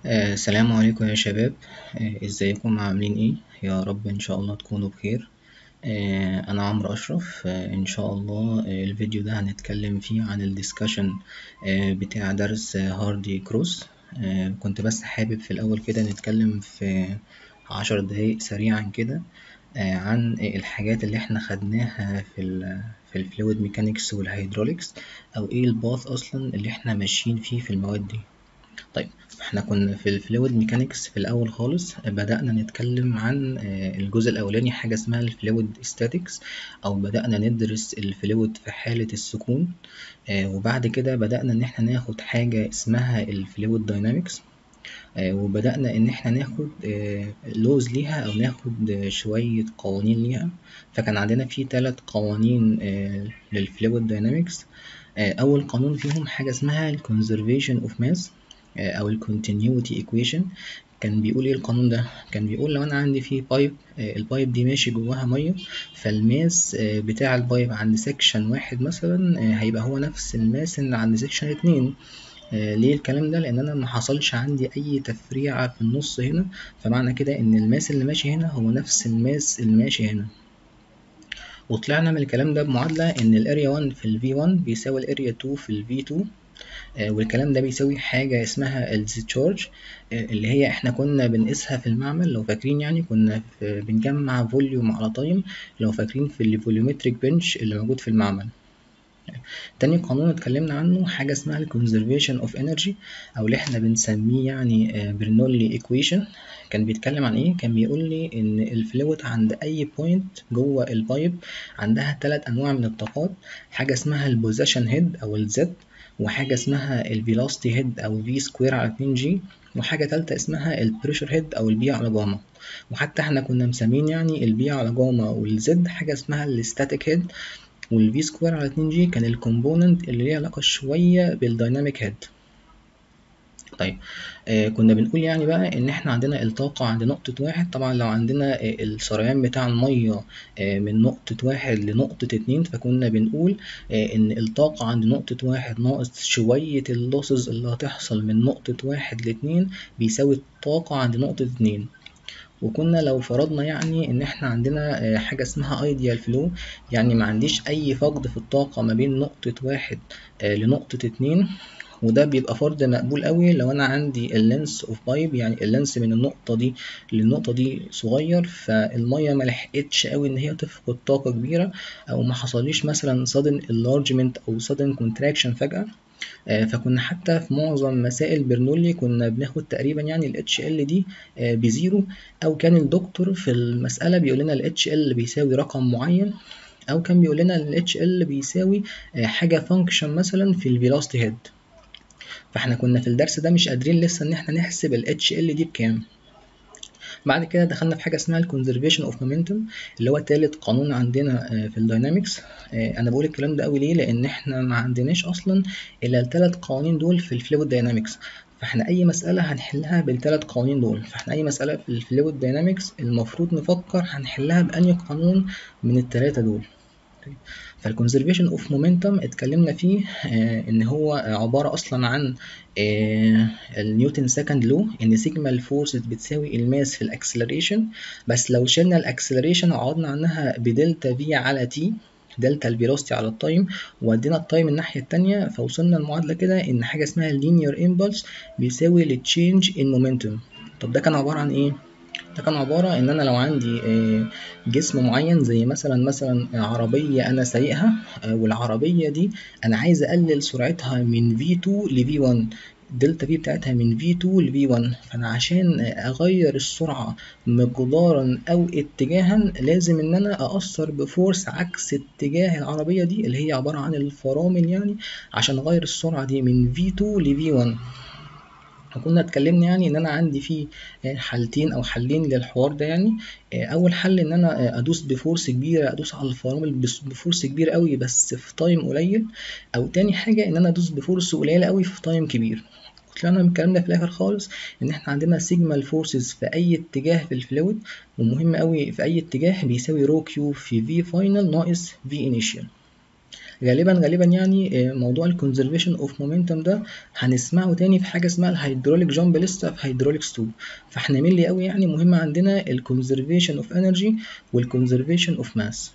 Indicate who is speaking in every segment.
Speaker 1: آه، السلام عليكم يا شباب آه، ازيكم عاملين ايه يا رب ان شاء الله تكونوا بخير آه، انا عمرو اشرف آه، ان شاء الله آه، الفيديو ده هنتكلم فيه عن الديسكشن بتاع درس آه، هاردي كروس آه، كنت بس حابب في الاول كده نتكلم في عشر دقايق سريعا كده آه، عن الحاجات اللي احنا خدناها في ال في الفلويد ميكانيكس والهيدروليكس او ايه الباث اصلا اللي احنا ماشيين فيه في المواد دي طيب احنا كنا في الفلويد ميكانيكس في الاول خالص بدأنا نتكلم عن آه، الجزء الاولاني حاجة اسمها الفلويد ستاتيكس او بدأنا ندرس الفلويد في حالة السكون آه، وبعد كده بدأنا ان احنا ناخد حاجة اسمها الفلويد داينامكس وبدأنا إن إحنا ناخد لوز ليها أو ناخد آه، شوية قوانين ليها فكان عندنا في تلات قوانين للفلويد داينامكس أول قانون فيهم حاجة اسمها ال conservation of mass آه، أو ال continuity equation كان بيقول ايه القانون ده كان بيقول لو انا عندي فيه بايب آه، البايب دي ماشي جواها ميه فالماس آه، بتاع البايب عند سكشن واحد مثلا آه، هيبقى هو نفس الماس اللي عند سكشن اتنين آه، ليه الكلام ده لان انا ما حصلش عندي اي تفريعه في النص هنا فمعنى كده ان الماس اللي ماشي هنا هو نفس الماس اللي ماشي هنا وطلعنا من الكلام ده بمعادله ان الاريا 1 في الفي 1 بيساوي الاريا 2 في الفي 2 آه، والكلام ده بيساوي حاجة اسمها الديسشارج اللي هي احنا كنا بنقيسها في المعمل لو فاكرين يعني كنا في بنجمع فوليوم على تايم لو فاكرين في الفوليومتريك بنش اللي موجود في المعمل تاني قانون اتكلمنا عنه حاجة اسمها ال conservation of energy أو اللي احنا بنسميه يعني آه، برنولي equation كان بيتكلم عن ايه؟ كان بيقول لي إن الفلويد عند أي بوينت جوه البايب عندها تلات أنواع من الطاقات حاجة اسمها البوزيشن هيد أو الزد وحاجة اسمها الفيلوسيتي هيد أو في سكوير على 2 جي وحاجة تالتة اسمها البريشر هيد أو البي على جاما وحتى احنا كنا مسمين يعني البي على جاما والزد حاجة اسمها الستاتيك هيد والفي سكوير على 2 جي كان الكومبوننت اللي ليه علاقة شوية بالدايناميك هيد طيب آه كنا بنقول يعني بقى ان احنا عندنا الطاقة عند نقطة واحد طبعا لو عندنا آه السريان بتاع المية آه من نقطة واحد لنقطة اتنين فكنا بنقول آه ان الطاقة عند نقطة واحد ناقص شوية اللوسز اللي هتحصل من نقطة واحد لاتنين بيساوي الطاقة عند نقطة اتنين وكنا لو فرضنا يعني ان احنا عندنا آه، حاجة اسمها ايديال فلو يعني ما عنديش اي فقد في الطاقة ما بين نقطة واحد آه، لنقطة اتنين وده بيبقى فرض مقبول قوي لو انا عندي اللينس اوف بايب يعني اللينس من النقطة دي للنقطة دي صغير فالمية ما لحقتش قوي ان هي تفقد طاقة كبيرة او ما حصليش مثلا sudden enlargement او sudden contraction فجأة آه، فكنا حتى في معظم مسائل برنولي كنا بناخد تقريبا يعني ال HL دي آه، بزيرو او كان الدكتور في المسألة بيقول لنا ال HL بيساوي رقم معين او كان بيقول لنا ال HL بيساوي آه، حاجة فانكشن مثلا في الفيلوسيتي هيد فاحنا كنا في الدرس ده مش قادرين لسه ان احنا نحسب ال HL دي بكام بعد كده دخلنا في حاجه اسمها الكونزرفيشن اوف مومنتوم اللي هو تالت قانون عندنا آه، في الداينامكس آه، انا بقول الكلام ده قوي ليه لان احنا ما عندناش اصلا الا الثلاث قوانين دول في الفلويد داينامكس فاحنا اي مساله هنحلها بالثلاث قوانين دول فاحنا اي مساله في الفلويد داينامكس المفروض نفكر هنحلها بانهي قانون من الثلاثه دول فالكونزرفيشن اوف مومنتوم اتكلمنا فيه آه ان هو عباره اصلا عن آه النيوتن سكند لو ان سيجما الفورس بتساوي الماس في الاكسلريشن بس لو شلنا الاكسلريشن وعوضنا عنها بدلتا في على تي دلتا الفيلوسيتي على التايم وادينا التايم الناحيه التانية فوصلنا المعادله كده ان حاجه اسمها اللينير امبلس بيساوي التشينج ان مومنتوم طب ده كان عباره عن ايه ده كان عبارة إن أنا لو عندي آه، جسم معين زي مثلا مثلا عربية أنا سايقها آه، والعربية دي أنا عايز أقلل سرعتها من V2 ل V1 الدلتا في بتاعتها من V2 ل V1 فأنا عشان أغير السرعة مقدارا أو اتجاها لازم إن أنا أأثر بفورس عكس اتجاه العربية دي اللي هي عبارة عن الفرامل يعني عشان أغير السرعة دي من V2 ل V1 فكنا اتكلمنا يعني ان انا عندي في حالتين او حلين للحوار ده يعني اول حل ان انا ادوس بفورس كبيره ادوس على الفرامل بس- بفورس كبير قوي بس في تايم قليل او تاني حاجه ان انا ادوس بفورس قليله قوي في تايم كبير طلعنا من الكلام ده في الاخر خالص ان احنا عندنا سيجما الفورسز في اي اتجاه في الفلويد ومهم قوي في اي اتجاه بيساوي رو كيو في في فاينل ناقص في انيشال غالبا غالبا يعني موضوع الكونزرفيشن اوف مومنتم ده هنسمعه تاني في حاجه اسمها الهيدروليك جامب لسه في هيدروليكس 2 فاحنا مين قوي يعني مهم عندنا الكونزرفيشن اوف انرجي والكونزرفيشن اوف ماس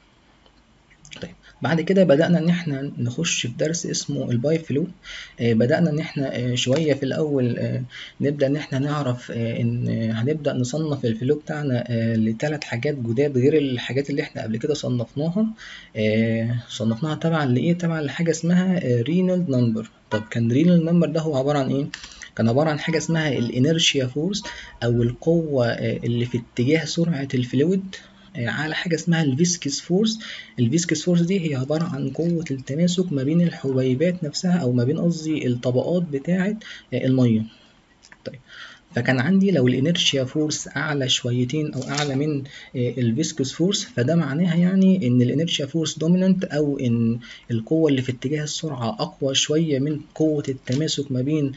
Speaker 1: طيب بعد كده بدأنا إن إحنا نخش في درس اسمه البايب فلو آه بدأنا إن إحنا آه شوية في الأول آه نبدأ إن إحنا نعرف إن هنبدأ نصنف الفلو بتاعنا لثلاث حاجات جداد غير الحاجات اللي إحنا قبل كده صنفناها صنفناها تبعا لإيه؟ تبعا لحاجة اسمها رينولد نمبر طب كان رينولد نمبر ده هو عبارة عن إيه؟ كان عبارة عن حاجة اسمها الانرشيا فورس أو القوة اللي في اتجاه سرعة الفلويد على حاجة اسمها الفيسكس فورس الفيسكس فورس دي هي عبارة عن قوة التماسك ما بين الحبيبات نفسها أو ما بين قصدي الطبقات بتاعة المية طيب فكان عندي لو الانرشيا فورس اعلى شويتين او اعلى من الفيسكوس فورس فده معناها يعني ان الانرشيا فورس دومينانت او ان القوه اللي في اتجاه السرعه اقوى شويه من قوه التماسك ما بين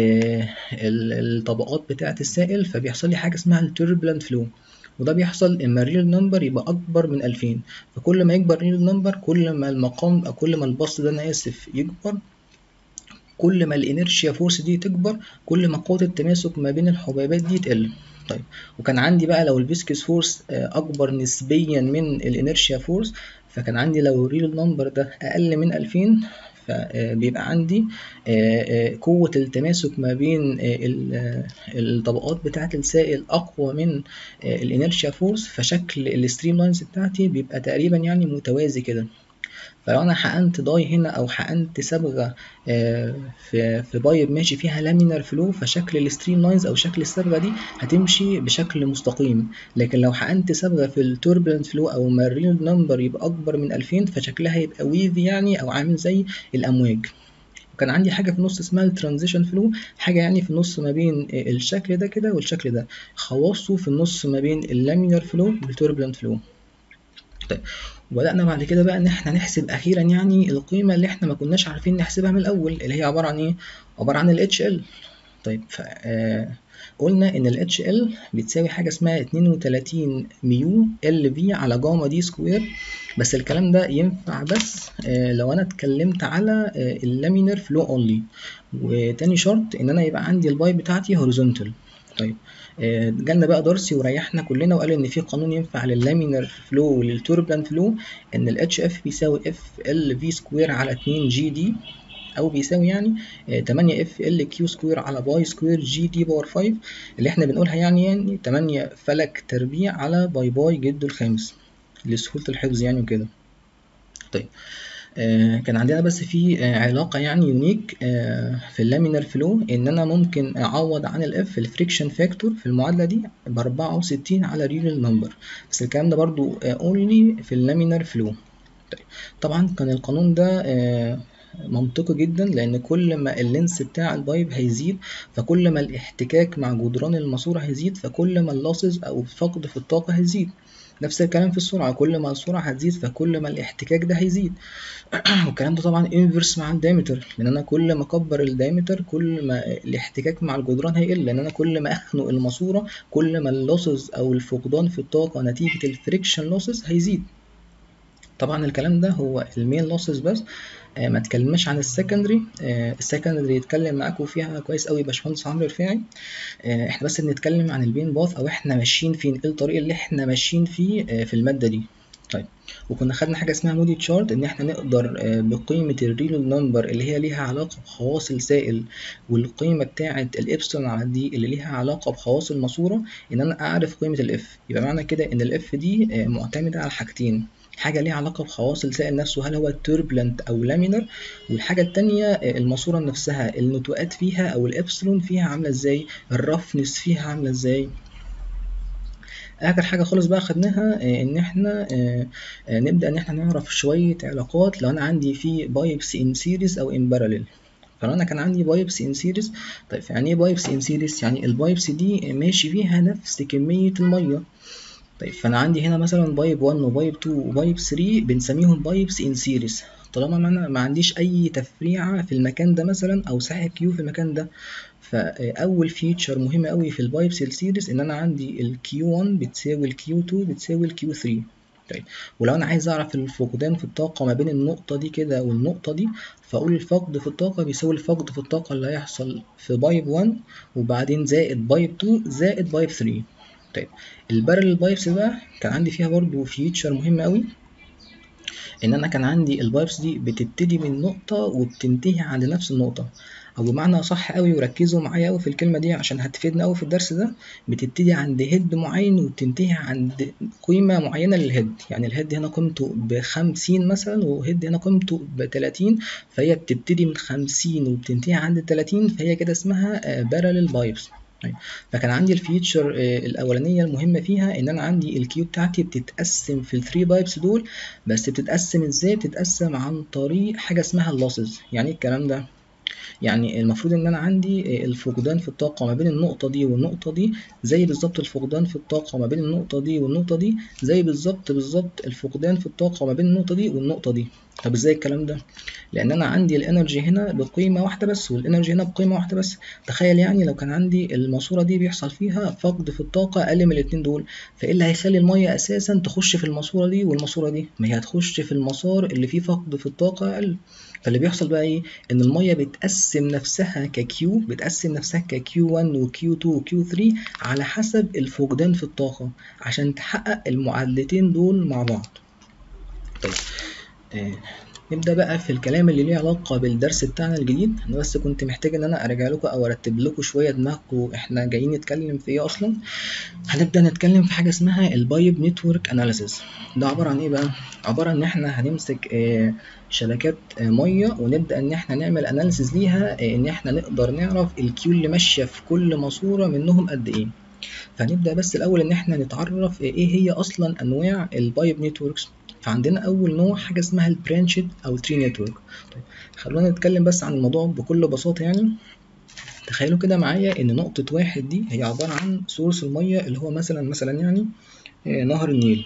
Speaker 1: الطبقات بتاعه السائل فبيحصل لي حاجه اسمها التوربulent فلو وده بيحصل اما الريل نمبر يبقى اكبر من 2000 فكل ما يكبر الريل نمبر كل ما المقام او كل ما البسط ده انا اسف يكبر كل ما الانرشيا فورس دي تكبر كل ما قوه التماسك ما بين الحبيبات دي تقل طيب وكان عندي بقى لو الفيسكس فورس اكبر نسبيا من الانرشيا فورس فكان عندي لو الريل نمبر ده اقل من 2000 فبيبقى عندي قوة التماسك ما بين الطبقات بتاعة السائل أقوى من الانرشيا فورس فشكل الستريم لاينز بتاعتي بيبقى تقريبا يعني متوازي كده فلو انا حقنت داي هنا او حقنت صبغه في في بايب ماشي فيها لامينار فلو فشكل الستريم لاينز او شكل الصبغه دي هتمشي بشكل مستقيم لكن لو حقنت صبغه في التوربulent فلو او ما الريل نمبر يبقى اكبر من 2000 فشكلها يبقى ويفي يعني او عامل زي الامواج وكان عندي حاجه في النص اسمها الترانزيشن فلو حاجه يعني في النص ما بين الشكل ده كده والشكل ده خواصه في النص ما بين اللامينار فلو والتوربulent فلو طيب وبدأنا بعد كده بقى إن إحنا نحسب أخيرا يعني القيمة اللي إحنا ما كناش عارفين نحسبها من الأول اللي هي عبارة عن إيه؟ عبارة عن ال HL طيب ف قلنا إن ال HL بتساوي حاجة اسمها 32 ميو ال في على جاما دي سكوير بس الكلام ده ينفع بس لو أنا اتكلمت على اللامينر فلو أونلي وتاني شرط إن أنا يبقى عندي البايب بتاعتي هوريزونتال طيب جالنا بقى دارسي وريحنا كلنا وقال ان في قانون ينفع لللامينر فلو وللتوربulent فلو ان ال HF بيساوي اف ال في سكوير على 2 جي دي او بيساوي يعني 8 اف ال كيو سكوير على باي سكوير جي دي باور 5 اللي احنا بنقولها يعني يعني 8 فلك تربيع على باي باي جده الخامس لسهولة الحفظ يعني وكده طيب آه كان عندنا بس في آه علاقة يعني يونيك آه في اللامينر فلو إن أنا ممكن أعوض عن الإف الفريكشن فاكتور في المعادلة دي بأربعة وستين على ريال نمبر بس الكلام ده برضو أونلي في اللامينر فلو طيب طبعا كان القانون ده منطقي جدا لان كل ما اللينس بتاع البايب هيزيد فكل ما الاحتكاك مع جدران الماسوره هيزيد فكل ما اللاسز او الفقد في الطاقه هيزيد نفس الكلام في السرعة كل ما السرعة هتزيد فكل ما الاحتكاك ده هيزيد والكلام ده طبعا انفرس مع الدايمتر لان انا كل ما اكبر الدايمتر كل ما الاحتكاك مع الجدران هيقل لان انا كل ما اخنق الماسورة كل ما اللوسز او الفقدان في الطاقة نتيجة الفريكشن لوسز هيزيد طبعا الكلام ده هو المين لوسز بس آه ما تكلمناش عن السكندري آه السكندري يتكلم معاكم فيها كويس قوي باشمهندس عمرو رفاعي آه احنا بس بنتكلم عن البين باث او احنا ماشيين فين ايه الطريق اللي احنا ماشيين فيه في الماده دي طيب وكنا خدنا حاجه اسمها مودي تشارت ان احنا نقدر بقيمه الريل نمبر اللي هي ليها علاقه بخواص السائل والقيمه بتاعه الابسلون على دي اللي ليها علاقه بخواص الماسوره ان انا اعرف قيمه الاف يبقى معنى كده ان الاف دي معتمده على حاجتين حاجة ليها علاقة بخواص السائل نفسه هل هو توربulent أو لامينر والحاجة التانية الماسورة نفسها النتوءات فيها أو الإبسلون فيها عاملة إزاي الرفنس فيها عاملة إزاي آخر حاجة خالص بقى خدناها إن إحنا نبدأ إن إحنا نعرف شوية علاقات لو أنا عندي في بايبس إن سيريز أو إن باراليل فلو انا كان عندي بايبس ان سيريز طيب يعني ايه بايبس ان سيريز يعني البايبس دي ماشي فيها نفس كميه الميه طيب فانا عندي هنا مثلا بايب 1 وبايب 2 وبايب 3 بنسميهم بايبس ان سيريز طالما ما انا ما عنديش اي تفريعه في المكان ده مثلا او ساحب كيو في المكان ده فاول فيتشر مهم قوي في البايبس السيريز ان انا عندي الكيو 1 بتساوي الكيو 2 بتساوي الكيو 3 طيب ولو انا عايز اعرف الفقدان في الطاقه ما بين النقطه دي كده والنقطه دي فاقول الفقد في الطاقه بيساوي الفقد في الطاقه اللي هيحصل في بايب 1 وبعدين زائد بايب 2 زائد بايب 3 طيب البارل بايبس بقى كان عندي فيها برضو فيتشر مهم قوي ان انا كان عندي البايبس دي بتبتدي من نقطه وبتنتهي عند نفس النقطه او بمعنى صح قوي وركزوا معايا قوي في الكلمه دي عشان هتفيدنا قوي في الدرس ده بتبتدي عند هيد معين وبتنتهي عند قيمه معينه للهيد يعني الهيد هنا قيمته ب 50 مثلا وهيد هنا قيمته ب 30 فهي بتبتدي من 50 وبتنتهي عند 30 فهي كده اسمها بارلل بايبس طيب فكان عندي الفيتشر الاولانيه المهمه فيها ان انا عندي الكيو بتاعتي بتتقسم في الثري بايبس دول بس بتتقسم ازاي بتتقسم عن طريق حاجه اسمها اللوسز يعني ايه الكلام ده يعني المفروض ان انا عندي الفقدان في الطاقه ما بين النقطه دي والنقطه دي زي بالظبط الفقدان في الطاقه ما بين النقطه دي والنقطه دي زي بالظبط بالظبط الفقدان في الطاقه ما بين النقطه دي والنقطه دي طب ازاي الكلام ده لان انا عندي الانرجي هنا بقيمه واحده بس والانرجي هنا بقيمه واحده بس تخيل يعني لو كان عندي الماسوره دي بيحصل فيها فقد في الطاقه اقل من الاثنين دول فايه اللي هيخلي الميه اساسا تخش في الماسوره دي والماسوره دي ما هي هتخش في المسار اللي فيه فقد في الطاقه اقل فاللي بيحصل بقى ايه ان الميه بتقسم نفسها ككيو بتقسم نفسها ككيو 1 وكيو 2 وكيو 3 على حسب الفقدان في الطاقه عشان تحقق المعادلتين دول مع بعض طيب آه نبدا بقى في الكلام اللي ليه علاقه بالدرس بتاعنا الجديد انا بس كنت محتاج ان انا ارجع لكم او ارتب لكم شويه دماغكم احنا جايين نتكلم في ايه اصلا هنبدا نتكلم في حاجه اسمها البايب نتورك اناليسيس ده عباره عن ايه بقى عباره ان احنا هنمسك آه شبكات آه ميه ونبدا ان احنا نعمل اناليسيس ليها آه ان احنا نقدر نعرف الكيو اللي ماشيه في كل ماسوره منهم قد ايه فهنبدا بس الاول ان احنا نتعرف ايه هي اصلا انواع البايب نتوركس فعندنا اول نوع حاجه اسمها البرانشد او تري نتورك طيب خلونا نتكلم بس عن الموضوع بكل بساطه يعني تخيلوا كده معايا ان نقطه واحد دي هي عباره عن سورس الميه اللي هو مثلا مثلا يعني نهر النيل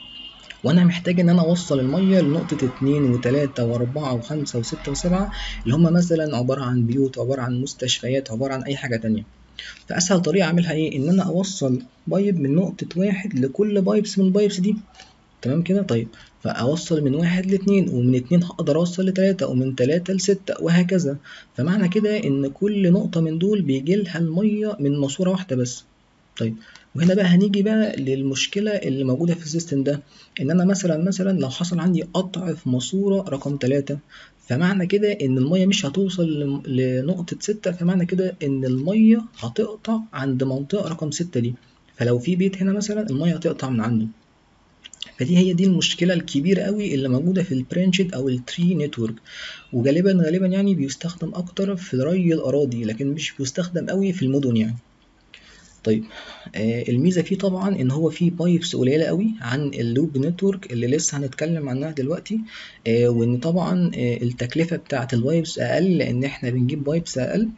Speaker 1: وانا محتاج ان انا اوصل الميه لنقطه اتنين وتلاته واربعه وخمسه وسته وسبعه اللي هم مثلا عباره عن بيوت عباره عن مستشفيات عباره عن اي حاجه تانية فاسهل طريقه اعملها ايه ان انا اوصل بايب من نقطه واحد لكل بايبس من البايبس دي تمام كده طيب فأوصل من واحد لاتنين ومن اتنين هقدر أوصل لتلاتة ومن تلاتة لستة وهكذا فمعنى كده إن كل نقطة من دول بيجيلها المية من ماسورة واحدة بس طيب وهنا بقى هنيجي بقى للمشكلة اللي موجودة في السيستم ده إن أنا مثلا مثلا لو حصل عندي قطع في ماسورة رقم تلاتة فمعنى كده إن المية مش هتوصل لنقطة ستة فمعنى كده إن المية هتقطع عند منطقة رقم ستة دي فلو في بيت هنا مثلا المية هتقطع من عنده فدي هي دي المشكله الكبيره قوي اللي موجوده في البرانشد او التري نتورك وغالبا غالبا يعني بيستخدم اكتر في ري الاراضي لكن مش بيستخدم قوي في المدن يعني طيب آه الميزه فيه طبعا ان هو فيه بايبس قليله قوي عن اللوب نتورك اللي لسه هنتكلم عنها دلوقتي آه وان طبعا آه التكلفه بتاعه البايبس اقل لان احنا بنجيب بايبس اقل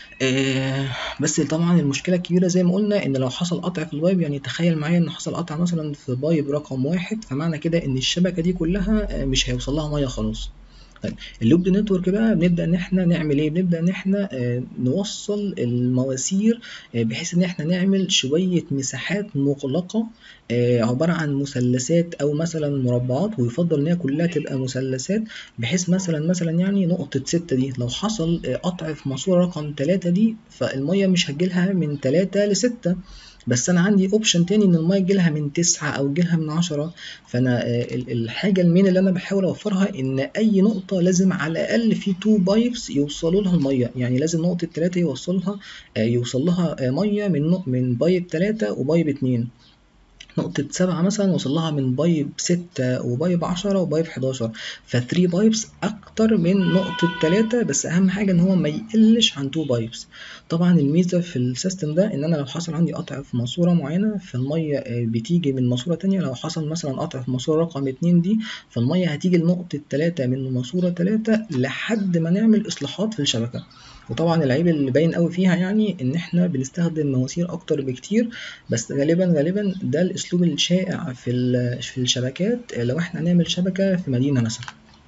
Speaker 1: آه بس طبعا المشكله الكبيره زي ما قلنا ان لو حصل قطع في البايب يعني تخيل معايا ان حصل قطع مثلا في بايب رقم واحد فمعنى كده ان الشبكه دي كلها مش هيوصل لها ميه خلاص طيب اللوب نتورك بقى بنبدا ان احنا نعمل ايه بنبدا ان احنا آه نوصل المواسير آه بحيث ان احنا نعمل شويه مساحات مغلقه آه عباره عن مثلثات او مثلا مربعات ويفضل ان هي كلها تبقى مثلثات بحيث مثلا مثلا يعني نقطه ستة دي لو حصل قطع في ماسوره رقم تلاتة دي فالميه مش هتجيلها من تلاتة لستة بس انا عندي اوبشن تاني ان الميه تجيلها من تسعة او تجيلها من عشرة فانا الحاجه المين اللي انا بحاول اوفرها ان اي نقطه لازم على الاقل في تو بايبس يوصلوا لها الميه يعني لازم نقطه تلاتة يوصلها يوصل لها ميه من من بايب تلاتة وبايب اتنين نقطة سبعة مثلا وصل لها من بايب ستة وبايب عشرة وبايب حداشر فثري بايبس أكتر من نقطة تلاتة بس أهم حاجة إن هو ما يقلش عن تو بايبس طبعا الميزة في السيستم ده إن أنا لو حصل عندي قطع في ماسورة معينة فالمية بتيجي من ماسورة تانية لو حصل مثلا قطع في ماسورة رقم اتنين دي فالمية هتيجي لنقطة تلاتة من ماسورة تلاتة لحد ما نعمل إصلاحات في الشبكة وطبعا العيب اللي باين قوي فيها يعني ان احنا بنستخدم مواسير اكتر بكتير بس غالبا غالبا ده الاسلوب الشائع في في الشبكات لو احنا هنعمل شبكه في مدينه مثلا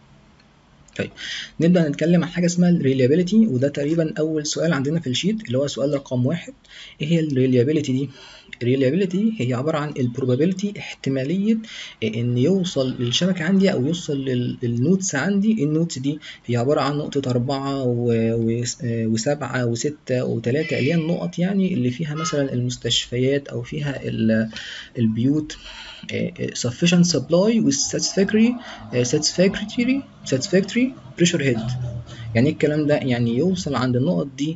Speaker 1: طيب نبدا نتكلم عن حاجه اسمها الريليابيليتي وده تقريبا اول سؤال عندنا في الشيت اللي هو سؤال رقم واحد ايه هي الريليابيليتي دي reliability هي عباره عن البروبابيلتي احتماليه ان يوصل للشبكه عندي او يوصل للنوتس عندي النوتس دي هي عباره عن نقطه أربعة وسبعة وستة وثلاثة اللي هي النقط يعني اللي فيها مثلا المستشفيات او فيها البيوت sufficient supply with satisfactory satisfactory satisfactory pressure head يعني ايه الكلام ده يعني يوصل عند النقط دي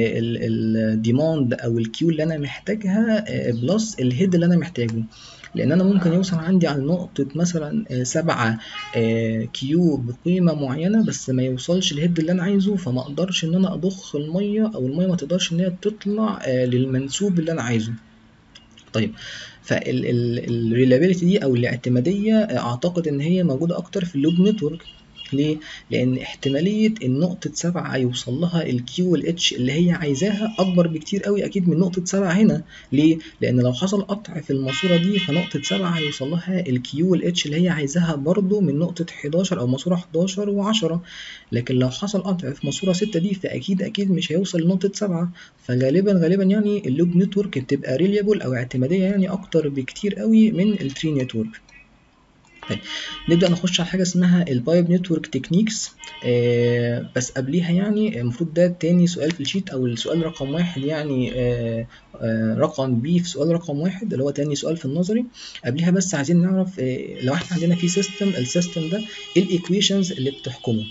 Speaker 1: الديماند او الكيو اللي انا محتاجها بلس الهيد اللي انا محتاجه لان انا ممكن يوصل عندي على نقطة مثلا سبعة كيو بقيمة معينة بس ما يوصلش الهيد اللي انا عايزه فما اقدرش ان انا اضخ المية او المية ما تقدرش ان هي تطلع للمنسوب اللي انا عايزه طيب فالريلابيلتي دي او الاعتماديه اعتقد ان هي موجوده اكتر في اللوب نتورك ليه؟ لأن احتمالية إن نقطة سبعة يوصل لها الكيو والاتش اللي هي عايزاها أكبر بكتير قوي أكيد من نقطة سبعة هنا، ليه؟ لأن لو حصل قطع في الماسورة دي فنقطة سبعة هيوصل لها الكيو والاتش اللي هي عايزاها برضه من نقطة 11 أو ماسورة 11 و10 لكن لو حصل قطع في ماسورة 6 دي فأكيد أكيد مش هيوصل لنقطة سبعة فغالبا غالبا يعني اللوب نتورك بتبقى ريليبل أو اعتمادية يعني أكتر بكتير قوي من التري نتورك. طيب نبدأ نخش على حاجة اسمها البايب نتورك تكنيكس آه بس قبليها يعني المفروض ده تاني سؤال في الشيت أو السؤال رقم واحد يعني آه آه رقم بي في سؤال رقم واحد اللي هو تاني سؤال في النظري قبليها بس عايزين نعرف آه لو احنا عندنا في سيستم السيستم ده ايه الايكويشنز اللي بتحكمه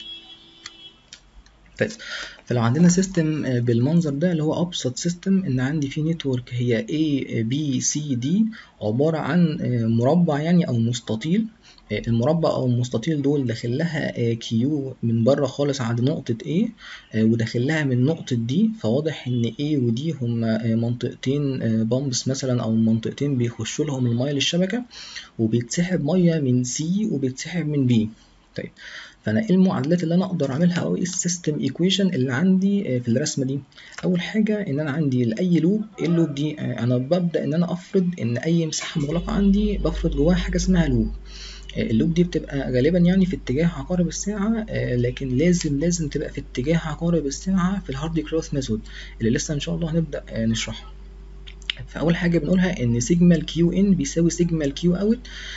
Speaker 1: طيب فلو عندنا سيستم بالمنظر ده اللي هو ابسط سيستم ان عندي فيه نتورك هي A B C D عبارة عن مربع يعني او مستطيل المربع او المستطيل دول داخل لها كيو من بره خالص عند نقطة A وداخل لها من نقطة D فواضح ان A و D هما منطقتين بامبس مثلا او منطقتين بيخشوا لهم المية للشبكة وبيتسحب مية من C وبيتسحب من B طيب فانا ايه المعادلات اللي انا اقدر اعملها او ايه السيستم ايكويشن اللي عندي في الرسمه دي اول حاجه ان انا عندي لاي لوب ايه اللوب دي انا ببدا ان انا افرض ان اي مساحه مغلقه عندي بفرض جواها حاجه اسمها لوب اللوب دي بتبقى غالبا يعني في اتجاه عقارب الساعة لكن لازم لازم تبقى في اتجاه عقارب الساعة في الهاردي كروس ميثود اللي لسه ان شاء الله هنبدأ نشرحها فأول حاجة بنقولها إن سيجما الكيو إن بيساوي سيجما الكيو أوت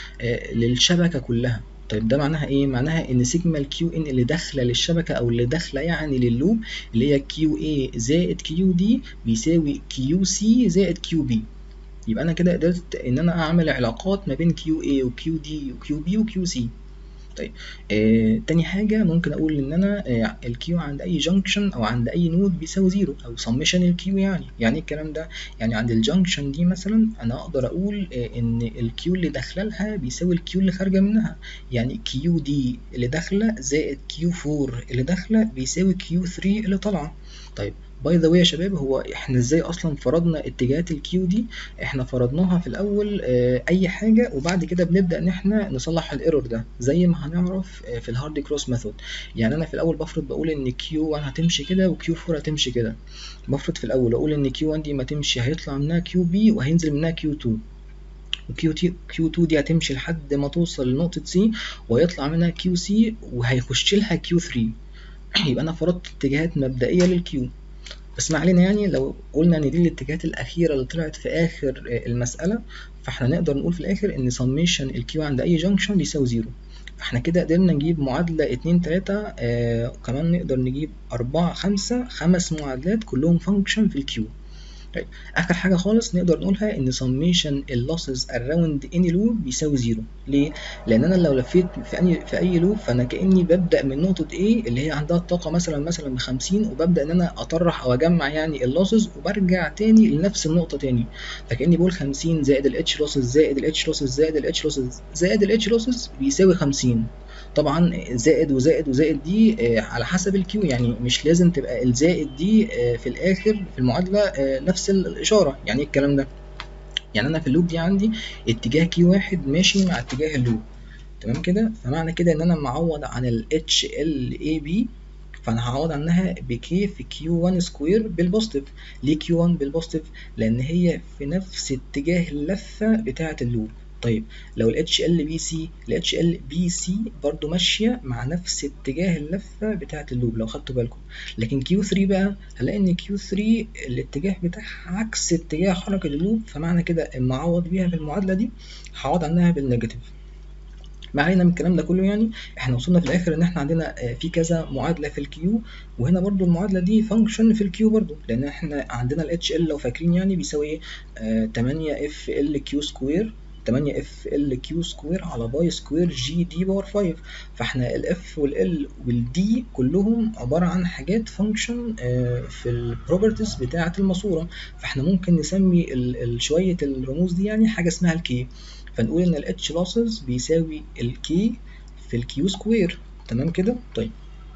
Speaker 1: للشبكة كلها طيب ده معناها ايه معناها ان سيجما الكيو ان اللي داخله للشبكه او اللي داخله يعني لللوب اللي هي كيو اي زائد كيو دي بيساوي كيو سي زائد كيو بي يبقى انا كده قدرت ان انا اعمل علاقات ما بين كيو اي وكيو دي وكيو بي وكيو سي طيب آه تاني حاجة ممكن أقول إن أنا آه الكيو عند أي جنكشن أو عند أي نود بيساوي زيرو أو سمشن الكيو يعني يعني الكلام ده يعني عند الجنكشن دي مثلا أنا أقدر أقول آه إن الكيو اللي داخلة لها بيساوي الكيو اللي خارجة منها يعني كيو دي اللي داخلة زائد كيو فور اللي داخلة بيساوي كيو ثري اللي طالعة طيب باي ذا واي يا شباب هو احنا ازاي اصلا فرضنا اتجاهات الكيو دي احنا فرضناها في الاول اه اي حاجه وبعد كده بنبدا ان احنا نصلح الايرور ده زي ما هنعرف اه في الهارد كروس ميثود يعني انا في الاول بفرض بقول ان كيو 1 هتمشي كده وكيو 4 هتمشي كده بفرض في الاول اقول ان كيو 1 دي ما تمشي هيطلع منها كيو بي وهينزل منها كيو 2 وكيو تي كيو 2 دي هتمشي لحد ما توصل لنقطه سي ويطلع منها كيو سي وهيخش لها كيو 3 يبقى انا فرضت اتجاهات مبدئيه للكيو بس ما علينا يعني لو قلنا ان دي الاتجاهات الاخيره اللي طلعت في اخر المساله فاحنا نقدر نقول في الاخر ان سميشن الكيو عند اي جنكشن بيساوي زيرو فاحنا كده قدرنا نجيب معادلة اتنين تلاتة آه وكمان نقدر نجيب أربعة خمسة خمس معادلات كلهم فانكشن في الكيو طيب اخر حاجه خالص نقدر نقولها ان سميشن اللوسز اراوند اني لوب بيساوي زيرو ليه لان انا لو لفيت في اي في اي لوب فانا كاني ببدا من نقطه A اللي هي عندها الطاقه مثلا مثلا ب 50 وببدا ان انا اطرح او اجمع يعني اللوسز وبرجع تاني لنفس النقطه تاني فكاني بقول 50 زائد الاتش لوسز زائد الاتش لوسز زائد الاتش لوسز زائد الاتش لوسز بيساوي 50 طبعا زائد وزائد وزائد دي على حسب الكيو يعني مش لازم تبقى الزائد دي في الاخر في المعادله نفس الاشاره يعني ايه الكلام ده يعني انا في اللوب دي عندي اتجاه كيو واحد ماشي مع اتجاه اللوب تمام كده فمعنى كده ان انا معوض عن ال اتش ال اي بي فانا هعوض عنها بكي في كيو 1 سكوير بالبوزيتيف ليه كيو 1 بالبوزيتيف لان هي في نفس اتجاه اللفه بتاعه اللوب طيب لو ال HLBC ال HLBC برضو ماشية مع نفس اتجاه اللفة بتاعة اللوب لو خدتوا بالكم لكن Q3 بقى هنلاقي ان Q3 الاتجاه بتاعها عكس اتجاه حركة اللوب فمعنى كده اما اعوض بيها في المعادلة دي هعوض عنها بالنيجاتيف ما علينا من الكلام ده كله يعني احنا وصلنا في الاخر ان احنا عندنا في كذا معادله في الكيو وهنا برضو المعادله دي فانكشن في الكيو برضو لان احنا عندنا الاتش ال لو فاكرين يعني بيساوي ايه 8 اف ال كيو سكوير 8 اف ال كيو سكوير على باي سكوير جي دي باور 5 فاحنا الاف والال والدي كلهم عباره عن حاجات فانكشن في البروبرتيز بتاعه الماسوره فاحنا ممكن نسمي شويه الرموز دي يعني حاجه اسمها الكي فنقول ان ال H losses بيساوي ال K في ال Q سكوير تمام كده طيب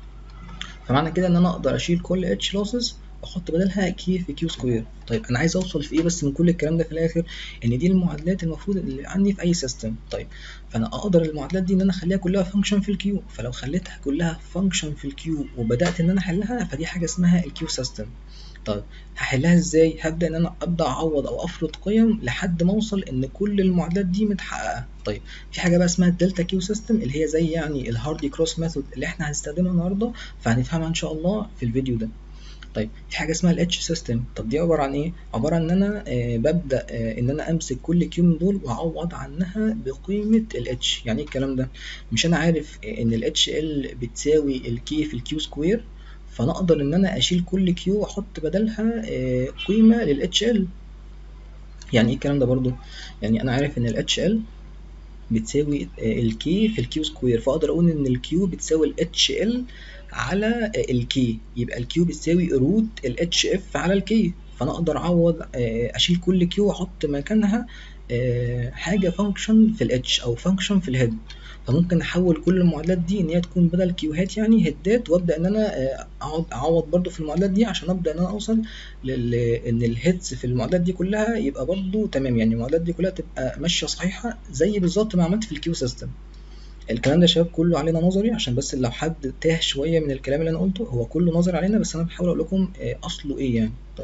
Speaker 1: فمعنى كده ان انا اقدر اشيل كل H losses واحط بدلها K في Q سكوير طيب انا عايز اوصل في ايه بس من كل الكلام ده في الاخر ان دي المعادلات المفروض اللي عندي في اي سيستم طيب فانا اقدر المعادلات دي ان انا اخليها كلها فانكشن في الكيو فلو خليتها كلها فانكشن في الكيو وبدات ان انا احلها فدي حاجه اسمها الكيو سيستم طيب هحلها ازاي هبدا ان انا ابدا اعوض او افرض قيم لحد ما اوصل ان كل المعادلات دي متحققه طيب في حاجه بقى اسمها الدلتا كيو سيستم اللي هي زي يعني الهاردي كروس ميثود اللي احنا هنستخدمها النهارده فهنفهمها ان شاء الله في الفيديو ده طيب في حاجه اسمها الاتش سيستم طب دي عباره عن ايه عباره عن ان انا آه ببدا آه ان انا امسك كل كيو من دول واعوض عنها بقيمه الاتش يعني ايه الكلام ده مش انا عارف آه ان الاتش ال بتساوي الكي في الكيو سكوير فانا اقدر ان انا اشيل كل كيو واحط بدلها قيمه للاتش ال يعني ايه الكلام ده برضو يعني انا عارف ان الاتش ال بتساوي الكي في الكيو سكوير فاقدر اقول ان الكيو بتساوي الاتش ال على الكي يبقى الكيو بتساوي روت الاتش اف على الكي فانا اقدر اعوض اشيل كل كيو واحط مكانها حاجه فانكشن في الاتش او فانكشن في الهيد فممكن احول كل المعادلات دي ان هي تكون بدل كيوهات يعني هيدات وابدا ان انا اقعد اعوض برده في المعادلات دي عشان ابدا ان انا اوصل لل... ان الهيدز في المعادلات دي كلها يبقى برده تمام يعني المعادلات دي كلها تبقى ماشيه صحيحه زي بالظبط ما عملت في الكيو سيستم الكلام ده يا شباب كله علينا نظري عشان بس لو حد تاه شويه من الكلام اللي انا قلته هو كله نظري علينا بس انا بحاول اقول لكم اصله ايه يعني طيب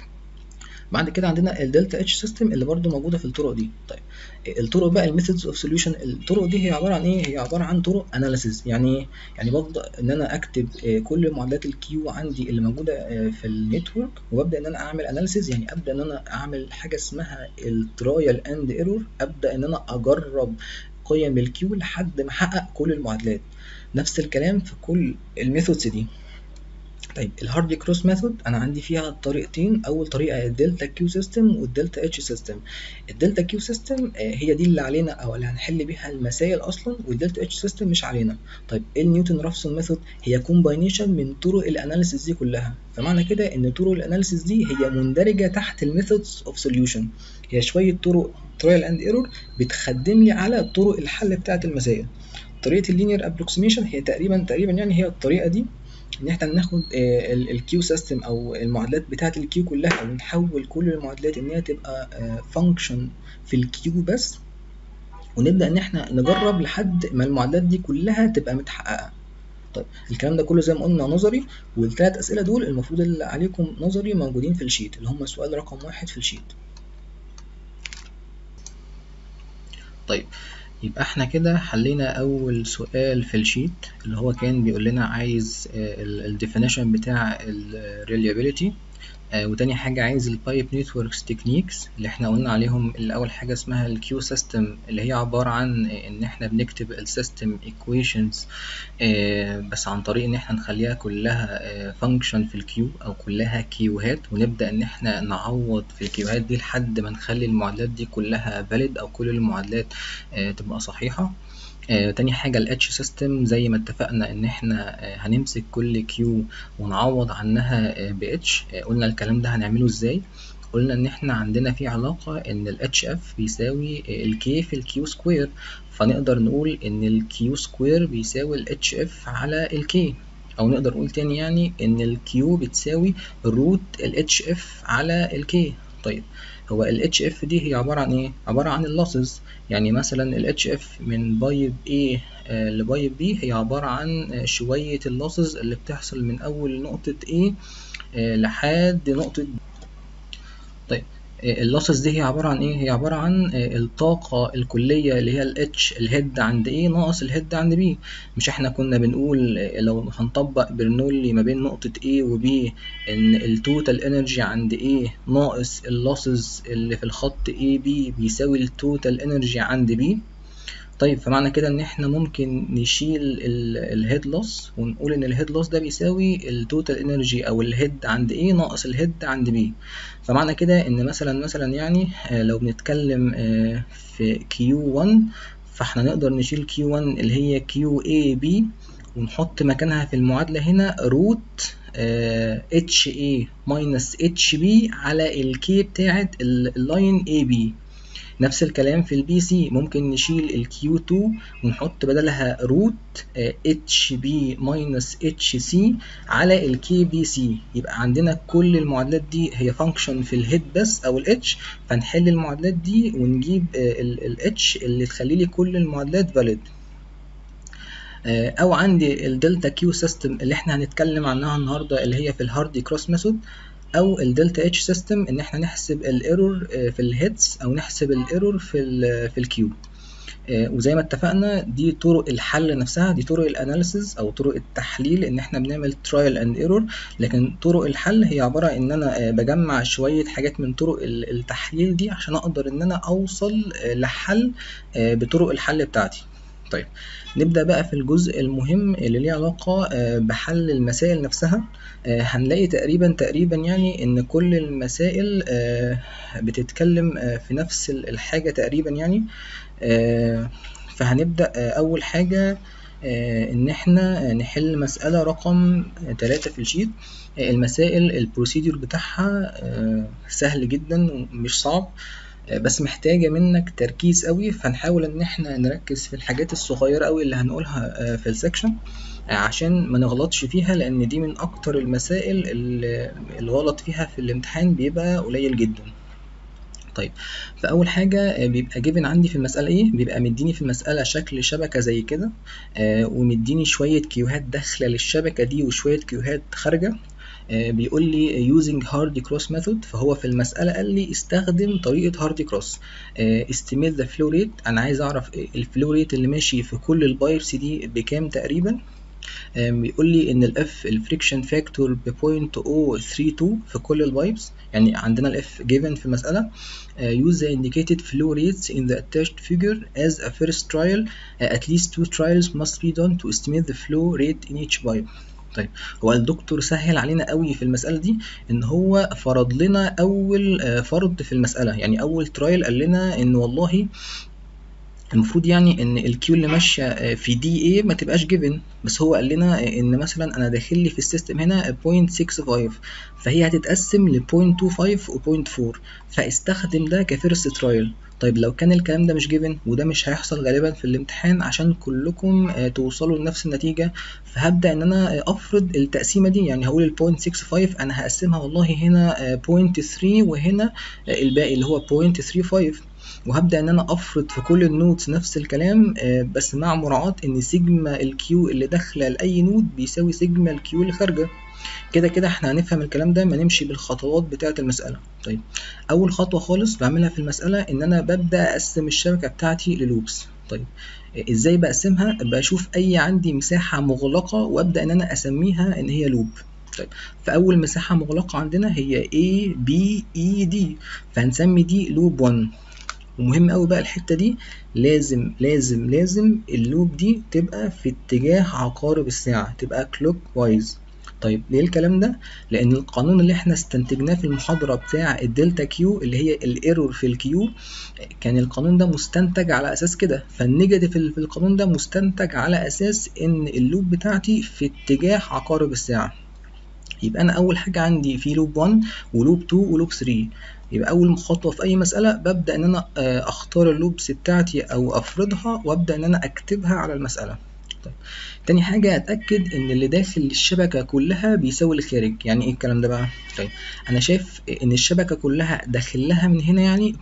Speaker 1: بعد كده عندنا الدلتا اتش سيستم اللي برده موجوده في الطرق دي طيب الطرق بقى الميثودز اوف سوليوشن الطرق دي هي عباره عن ايه هي عباره عن طرق اناليسيز يعني ايه يعني ببدا ان انا اكتب كل معادلات الكيو عندي اللي موجوده في النتورك وببدا ان انا اعمل اناليسيز يعني ابدا ان انا اعمل حاجه اسمها الترايل اند ايرور ابدا ان انا اجرب قيم الكيو لحد ما احقق كل المعادلات نفس الكلام في كل الميثودز دي طيب الهاردي كروس ميثود انا عندي فيها طريقتين اول طريقه الدلتا كيو سيستم والدلتا اتش سيستم الدلتا كيو سيستم هي دي اللي علينا او اللي هنحل بيها المسائل اصلا والدلتا اتش سيستم مش علينا طيب ايه النيوتن رافسون ميثود هي كومباينيشن من طرق الاناليسيس دي كلها فمعنى كده ان طرق الاناليسيس دي هي مندرجه تحت الميثودز اوف سوليوشن هي شويه طرق ترايل اند ايرور بتخدم لي على طرق الحل بتاعه المسائل طريقه اللينير ابروكسيميشن هي تقريبا تقريبا يعني هي الطريقه دي ان احنا ناخد الكيو سيستم او المعادلات بتاعه الكيو كلها ونحول كل المعادلات ان هي تبقى فانكشن في الكيو بس ونبدا ان احنا نجرب لحد ما المعادلات دي كلها تبقى متحققه طيب الكلام ده كله زي ما قلنا نظري والثلاث اسئله دول المفروض اللي عليكم نظري موجودين في الشيت اللي هم سؤال رقم واحد في الشيت طيب يبقى احنا كده حلينا اول سؤال في الشيت اللي هو كان بيقول لنا عايز الديفينيشن بتاع الريليابيليتي وتاني حاجة عايز البايب نتوركس تكنيكس اللي احنا قلنا عليهم الأول حاجة اسمها الكيو سيستم اللي هي عبارة عن إن احنا بنكتب السيستم ايكويشنز بس عن طريق إن احنا نخليها كلها فانكشن في الكيو أو كلها كيوهات ونبدأ إن احنا نعوض في الكيوهات دي لحد ما نخلي المعادلات دي كلها فاليد أو كل المعادلات تبقى صحيحة آه، تاني حاجة ال H system زي ما اتفقنا إن إحنا آه، هنمسك كل Q ونعوض عنها آه، ب H آه، قلنا الكلام ده هنعمله إزاي قلنا إن إحنا عندنا في علاقة إن ال HF بيساوي آه، ال K في ال Q سكوير فنقدر نقول إن ال Q سكوير بيساوي ال HF على ال K أو نقدر نقول تاني يعني إن ال Q بتساوي روت ال HF على ال K طيب هو ال HF دي هي عبارة عن إيه؟ عبارة عن اللوسز يعني مثلا ال HF من بايب A آه، لبايب B هي عبارة عن آه، شوية اللوسز اللي بتحصل من أول نقطة A آه، لحد نقطة B. طيب اللوسز دي هي عبارة عن ايه؟ هي عبارة عن الطاقة الكلية اللي هي الاتش الهيد عند ايه ناقص الهيد عند بي مش احنا كنا بنقول لو هنطبق برنولي ما بين نقطة A و B ان التوتال انرجي عند A ناقص اللوسز اللي في الخط AB بيساوي التوتال انرجي عند B طيب فمعنى كده ان احنا ممكن نشيل الهيد لوس ونقول ان الهيد لوس ده بيساوي التوتال انرجي او الهيد عند A ناقص الهيد عند B فمعنى كده ان مثلا مثلا يعني لو بنتكلم في Q1 فاحنا نقدر نشيل Q1 اللي هي QAB ونحط مكانها في المعادلة هنا روت اتش اي ماينس اتش بي على الكي بتاعت اللاين اي بي نفس الكلام في البي سي ممكن نشيل الكيو 2 ونحط بدلها روت اتش بي ماينس اتش سي على الكي بي سي يبقى عندنا كل المعادلات دي هي فانكشن في الهيد بس او الاتش فنحل المعادلات دي ونجيب الاتش اللي تخلي لي كل المعادلات فاليد او عندي الدلتا كيو سيستم اللي احنا هنتكلم عنها النهارده اللي هي في الهاردي كروس ميثود او الدلتا اتش سيستم ان احنا نحسب الايرور في الهيدز او نحسب الايرور في ال في الكيو وزي ما اتفقنا دي طرق الحل نفسها دي طرق الاناليسز او طرق التحليل ان احنا بنعمل ترايل اند ايرور لكن طرق الحل هي عباره ان انا بجمع شويه حاجات من طرق التحليل دي عشان اقدر ان انا اوصل لحل بطرق الحل بتاعتي طيب نبدأ بقى في الجزء المهم اللي ليه علاقة بحل المسائل نفسها هنلاقي تقريبا تقريبا يعني ان كل المسائل بتتكلم في نفس الحاجة تقريبا يعني فهنبدأ أول حاجة ان احنا نحل مسألة رقم تلاتة في الشيت المسائل البروسيدور بتاعها سهل جدا ومش صعب بس محتاجة منك تركيز قوي فنحاول ان احنا نركز في الحاجات الصغيرة قوي اللي هنقولها في السكشن عشان ما نغلطش فيها لان دي من اكتر المسائل اللي الغلط فيها في الامتحان بيبقى قليل جدا طيب فاول حاجه بيبقى جيفن عندي في المساله ايه بيبقى مديني في المساله شكل شبكه زي كده آه ومديني شويه كيوهات داخله للشبكه دي وشويه كيوهات خارجه بيقول لي using hard cross method فهو في المسألة قال لي استخدم طريقة hard cross estimate the flow rate أنا عايز أعرف الفلو ريت اللي ماشي في كل البايبس دي بكام تقريبا بيقول لي ان الاف الفريكشن فاكتور ب 0.032 في كل البايبس يعني عندنا الاف given في المسألة use the indicated flow rates in the attached figure as a first trial at least two trials must be done to estimate the flow rate in each pipe طيب هو الدكتور سهل علينا قوي في المساله دي ان هو فرض لنا اول فرض في المساله يعني اول ترايل قال لنا ان والله المفروض يعني ان الكيو اللي ماشيه في دي اي ما تبقاش جيفن بس هو قال لنا ان مثلا انا داخل لي في السيستم هنا 0.65 فهي هتتقسم ل 0.25 و 0.4 فاستخدم ده كفيرست ترايل طيب لو كان الكلام ده مش جيفن وده مش هيحصل غالبا في الامتحان عشان كلكم توصلوا لنفس النتيجة فهبدأ ان انا افرض التقسيمة دي يعني هقول ال 0.65 انا هقسمها والله هنا 0.3 وهنا الباقي اللي هو 0.35 وهبدا ان انا افرض في كل النودز نفس الكلام بس مع مراعاه ان سيجما الكيو اللي داخله لاي نود بيساوي سيجما الكيو اللي خارجه كده كده احنا هنفهم الكلام ده ما نمشي بالخطوات بتاعه المساله طيب اول خطوه خالص بعملها في المساله ان انا ببدا اقسم الشبكه بتاعتي للوبس طيب ازاي بقسمها بشوف اي عندي مساحه مغلقه وابدا ان انا اسميها ان هي لوب طيب فاول مساحه مغلقه عندنا هي A B E D فهنسمي دي لوب 1 ومهم قوي بقى الحته دي لازم لازم لازم اللوب دي تبقى في اتجاه عقارب الساعه تبقى كلوك وايز طيب ليه الكلام ده لان القانون اللي احنا استنتجناه في المحاضره بتاع الدلتا كيو اللي هي الايرور في الكيو كان القانون ده مستنتج على اساس كده فالنيجاتيف في القانون ده مستنتج على اساس ان اللوب بتاعتي في اتجاه عقارب الساعه يبقى انا اول حاجه عندي في لوب 1 ولوب 2 ولوب 3 يبقى اول خطوه في اي مساله ببدا ان انا اختار اللوبس بتاعتي او افرضها وابدا ان انا اكتبها على المساله طيب تاني حاجة أتأكد إن اللي داخل الشبكة كلها بيساوي اللي خارج، يعني إيه الكلام ده بقى؟ طيب أنا شايف إن الشبكة كلها داخل لها من هنا يعني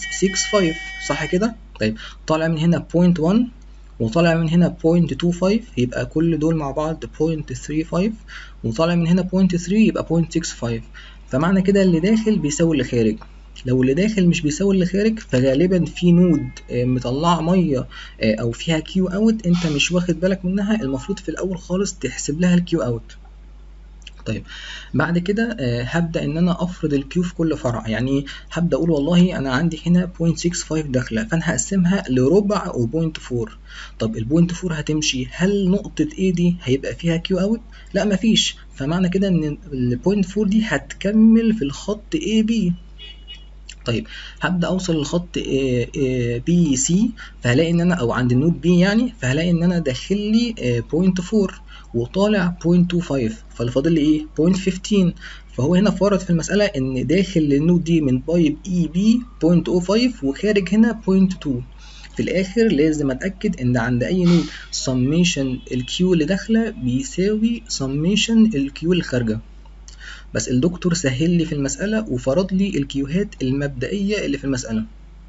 Speaker 1: 0.65 صح كده؟ طيب طالع من هنا 0.1 وطالع من هنا 0.25 يبقى كل دول مع بعض 0.35 وطالع من هنا 0.3 يبقى 0.65 فمعنى كده اللي داخل بيساوي اللي خارج لو اللي داخل مش بيساوي اللي خارج فغالبا في نود آه، مطلعه ميه آه، او فيها كيو اوت انت مش واخد بالك منها المفروض في الاول خالص تحسب لها الكيو اوت طيب بعد كده آه، هبدا ان انا افرض الكيو في كل فرع يعني هبدا اقول والله انا عندي هنا 0.65 داخله فانا هقسمها لربع و0.4 طب ال 0.4 هتمشي هل نقطه A دي هيبقى فيها كيو اوت لا مفيش فمعنى كده ان ال 0.4 دي هتكمل في الخط AB طيب هبدا اوصل للخط بي سي فهلاقي ان انا او عند النود بي يعني فهلاقي ان انا داخل لي 0.4 وطالع 0.25 فاللي فاضل لي ايه 0.15 فهو هنا فرض في المسألة إن داخل النود دي من بايب اي بي 0.05 وخارج هنا 0.2 في الآخر لازم أتأكد إن عند أي نود سميشن الكيو اللي داخلة بيساوي سميشن الكيو اللي خارجة بس الدكتور سهل لي في المسألة وفرض لي الكيوهات المبدئية اللي في المسألة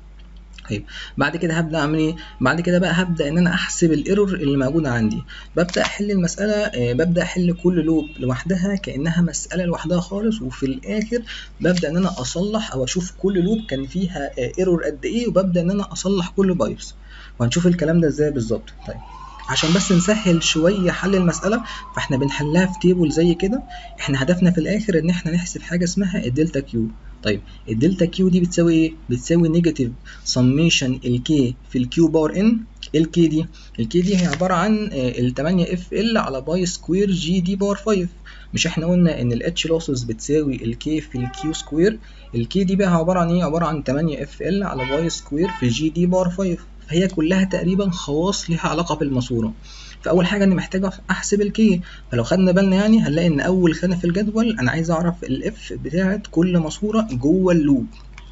Speaker 1: طيب بعد كده هبدا اعمل ايه بعد كده بقى هبدا ان انا احسب الايرور اللي موجوده عندي ببدا احل المساله آه، ببدا احل كل لوب لوحدها كانها مساله لوحدها خالص وفي الاخر ببدا ان انا اصلح او اشوف كل لوب كان فيها ايرور قد ايه وببدا ان انا اصلح كل بايبس وهنشوف الكلام ده ازاي بالظبط طيب عشان بس نسهل شويه حل المساله فاحنا بنحلها في تيبل زي كده احنا هدفنا في الاخر ان احنا نحسب حاجه اسمها الدلتا كيو طيب الدلتا كيو دي بتساوي ايه بتساوي نيجاتيف سميشن الكي في الكيو باور ان الكي دي الكي دي هي عباره عن ال 8 اف ال على باي سكوير جي دي باور 5 مش احنا قلنا ان الاتش لوسز بتساوي الكي في الكيو سكوير الكي دي بقى عباره عن ايه عباره عن 8 اف ال على باي سكوير في جي دي باور 5 فهي كلها تقريبا خواص ليها علاقه بالماسوره فاول حاجه اني محتاج احسب الكي فلو خدنا بالنا يعني هنلاقي ان اول خانه في الجدول انا عايز اعرف الاف بتاعه كل ماسوره جوه اللوب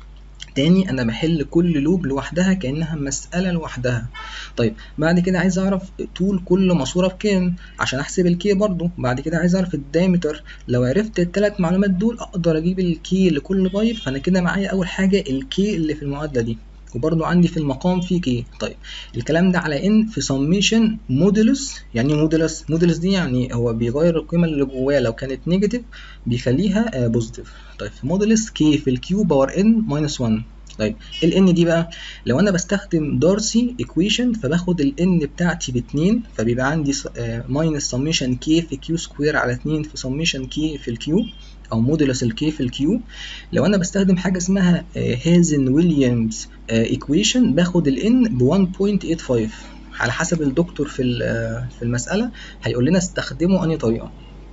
Speaker 1: تاني انا بحل كل لوب لوحدها كانها مساله لوحدها طيب بعد كده عايز اعرف طول كل ماسوره بكام عشان احسب الكي برضو بعد كده عايز اعرف الدايمتر لو عرفت الثلاث معلومات دول اقدر اجيب الكي لكل بايب فانا كده معايا اول حاجه الكي اللي في المعادله دي وبرضو عندي في المقام في كي طيب الكلام ده على ان في سميشن مودولس يعني مودولس مودولس دي يعني هو بيغير القيمه اللي جواه لو كانت نيجاتيف بيخليها بوزيتيف طيب في مودولس كي في الكيو باور ان ماينس 1 طيب ال n دي بقى لو انا بستخدم دارسي ايكويشن فباخد ال n بتاعتي ب 2 فبيبقى عندي ماينس سميشن كي في كيو سكوير على 2 في سميشن كي في الكيو او مودولس الكي في الكيو لو انا بستخدم حاجه اسمها هازن ويليامز ايكويشن باخد ال n ب 1.85 على حسب الدكتور في في المساله هيقول لنا استخدموا انهي طريقه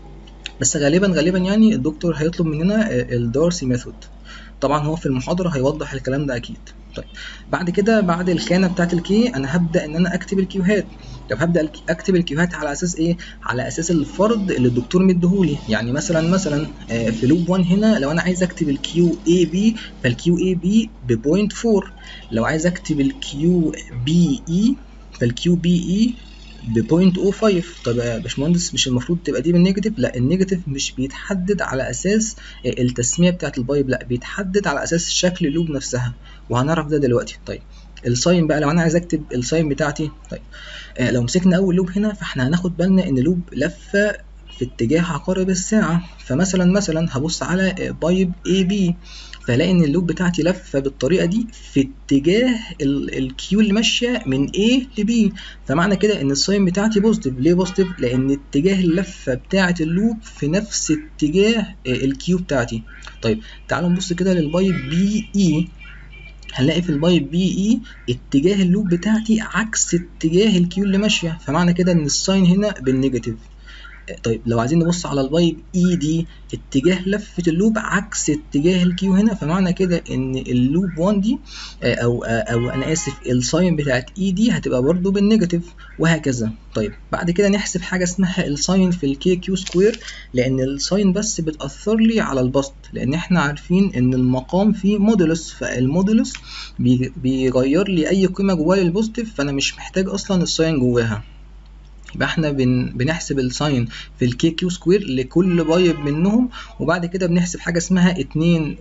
Speaker 1: بس غالبا غالبا يعني الدكتور هيطلب مننا الدارسي ميثود طبعا هو في المحاضرة هيوضح الكلام ده أكيد طيب بعد كده بعد الخانة بتاعت الكي أنا هبدأ إن أنا أكتب الكيوهات طب هبدأ أكتب الكيوهات على أساس إيه؟ على أساس الفرض اللي الدكتور مديهولي يعني مثلا مثلا في لوب 1 هنا لو أنا عايز أكتب الكيو اي بي فالكيو اي بي ب 0.4 لو عايز أكتب الكيو بي اي فالكيو بي اي ب 0.05 طب يا باشمهندس مش المفروض تبقى دي بالنيجاتيف لا النيجاتيف مش بيتحدد على اساس التسميه بتاعت البايب لا بيتحدد على اساس شكل اللوب نفسها وهنعرف ده دلوقتي طيب الساين بقى لو انا عايز اكتب الساين بتاعتي طيب آه لو مسكنا اول لوب هنا فاحنا هناخد بالنا ان لوب لفه في اتجاه عقارب الساعه فمثلا مثلا هبص على بايب اي بي فلاقي ان اللوب بتاعتي لفه بالطريقه دي في اتجاه الكيو اللي ماشيه من A ل B فمعنى كده ان الساين بتاعتي بوزيتيف ليه بوزيتيف لان اتجاه اللفه بتاعه اللوب في نفس اتجاه الكيو بتاعتي طيب تعالوا نبص كده للبايب بي اي هنلاقي في البايب بي اي اتجاه اللوب بتاعتي عكس اتجاه الكيو اللي ماشيه فمعنى كده ان الساين هنا بالنيجاتيف طيب لو عايزين نبص على البايب اي دي اتجاه لفه اللوب عكس اتجاه الكيو هنا فمعنى كده ان اللوب 1 دي او او انا اسف الساين بتاعت اي دي هتبقى برضو بالنيجاتيف وهكذا طيب بعد كده نحسب حاجه اسمها الساين في الكي كيو سكوير لان الساين بس بتاثر لي على البسط لان احنا عارفين ان المقام فيه مودولس فالمودولس بيغير لي اي قيمه جواه للبوزيتيف فانا مش محتاج اصلا الساين جواها يبقى احنا بن... بنحسب الساين في الكي كيو سكوير لكل بايب منهم وبعد كده بنحسب حاجه اسمها 2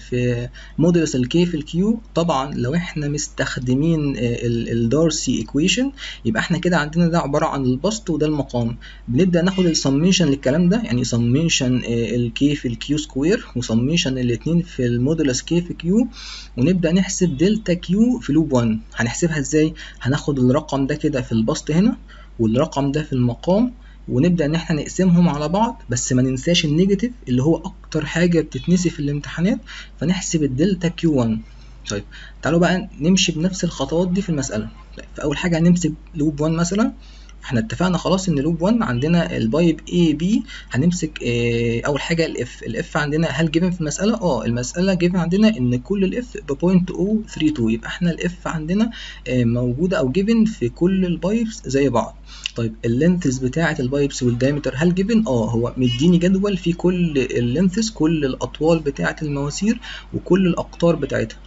Speaker 1: في مودولس الكي في الكيو طبعا لو احنا مستخدمين الدارسي ايكويشن يبقى احنا كده عندنا ده عباره عن البسط وده المقام بنبدا ناخد السميشن للكلام ده يعني سميشن الكي في الكيو سكوير وسميشن الاثنين في المودولس كي في كيو ونبدا نحسب دلتا كيو في لوب 1 هنحسبها ازاي هناخد الرقم ده كده في البسط هنا والرقم ده في المقام ونبدا ان احنا نقسمهم على بعض بس ما ننساش النيجاتيف اللي هو اكتر حاجه بتتنسي في الامتحانات فنحسب الدلتا كيو 1 طيب تعالوا بقى نمشي بنفس الخطوات دي في المساله طيب فاول حاجه هنمسك لوب 1 مثلا احنا اتفقنا خلاص ان لوب 1 عندنا البايب A B هنمسك اه اول حاجه الاف الاف عندنا هل جيفن في المساله اه المساله جيفن عندنا ان كل الاف ب 0.032 يبقى احنا الاف عندنا اه موجوده او جيفن في كل البايبس زي بعض طيب اللينثز بتاعه البايبس والدايمتر هل جيفن اه هو مديني جدول فيه كل اللينثز كل الاطوال بتاعه المواسير وكل الاقطار بتاعتها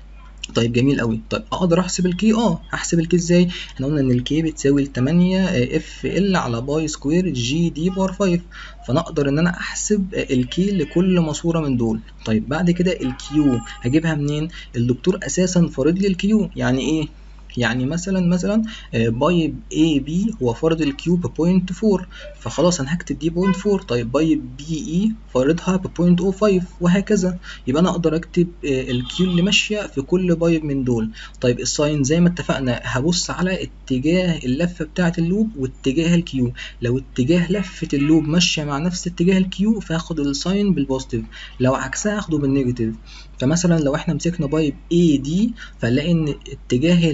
Speaker 1: طيب جميل قوي طيب اقدر احسب الكي اه هحسب الكي ازاي احنا قلنا ان الكي بتساوي 8 اف ال على باي سكوير جي دي بار 5 فانا اقدر ان انا احسب الكي لكل ماسوره من دول طيب بعد كده الكيو هجيبها منين الدكتور اساسا فارض لي الكيو يعني ايه يعني مثلا مثلا بايب اي بي هو فرض الكيو ب 0.4 فخلاص انا هكتب دي 0.4 طيب بايب بي اي فارضها ب 0.05 وهكذا يبقى انا اقدر اكتب الكيو اللي ماشيه في كل بايب من دول طيب الساين زي ما اتفقنا هبص على اتجاه اللفه بتاعه اللوب واتجاه الكيو لو اتجاه لفه اللوب ماشيه مع نفس اتجاه الكيو فهاخد الساين بالبوزيتيف لو عكسها هاخده بالنيجاتيف فمثلا لو احنا مسكنا بايب اي دي فنلاقي ان اتجاه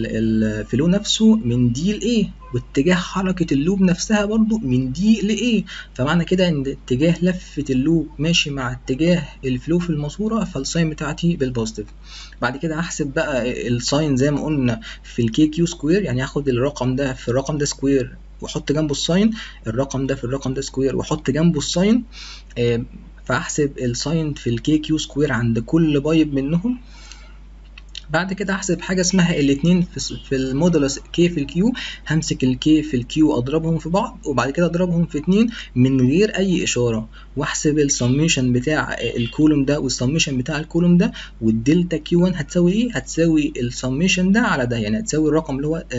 Speaker 1: الفلو نفسه من دي لايه واتجاه حركة اللوب نفسها برضو من دي لإيه فمعنى كده إن اتجاه لفة اللوب ماشي مع اتجاه الفلو في الماسورة فالساين بتاعتي بالبوزيتيف بعد كده هحسب بقى الساين زي ما قلنا في الكي كيو سكوير يعني هاخد الرقم ده في الرقم ده سكوير واحط جنبه الساين الرقم ده في الرقم ده سكوير واحط جنبه الساين آه فاحسب الساين في الكي كيو سكوير عند كل بايب منهم بعد كده هحسب حاجه اسمها الاثنين في في المودولس كي في الكيو همسك الكي في الكيو اضربهم في بعض وبعد كده اضربهم في اتنين من غير اي اشاره واحسب السميشن بتاع الكولوم ده والسميشن بتاع الكولوم ده والدلتا كيو 1 هتساوي ايه هتساوي السميشن ده على ده يعني هتساوي الرقم اللي هو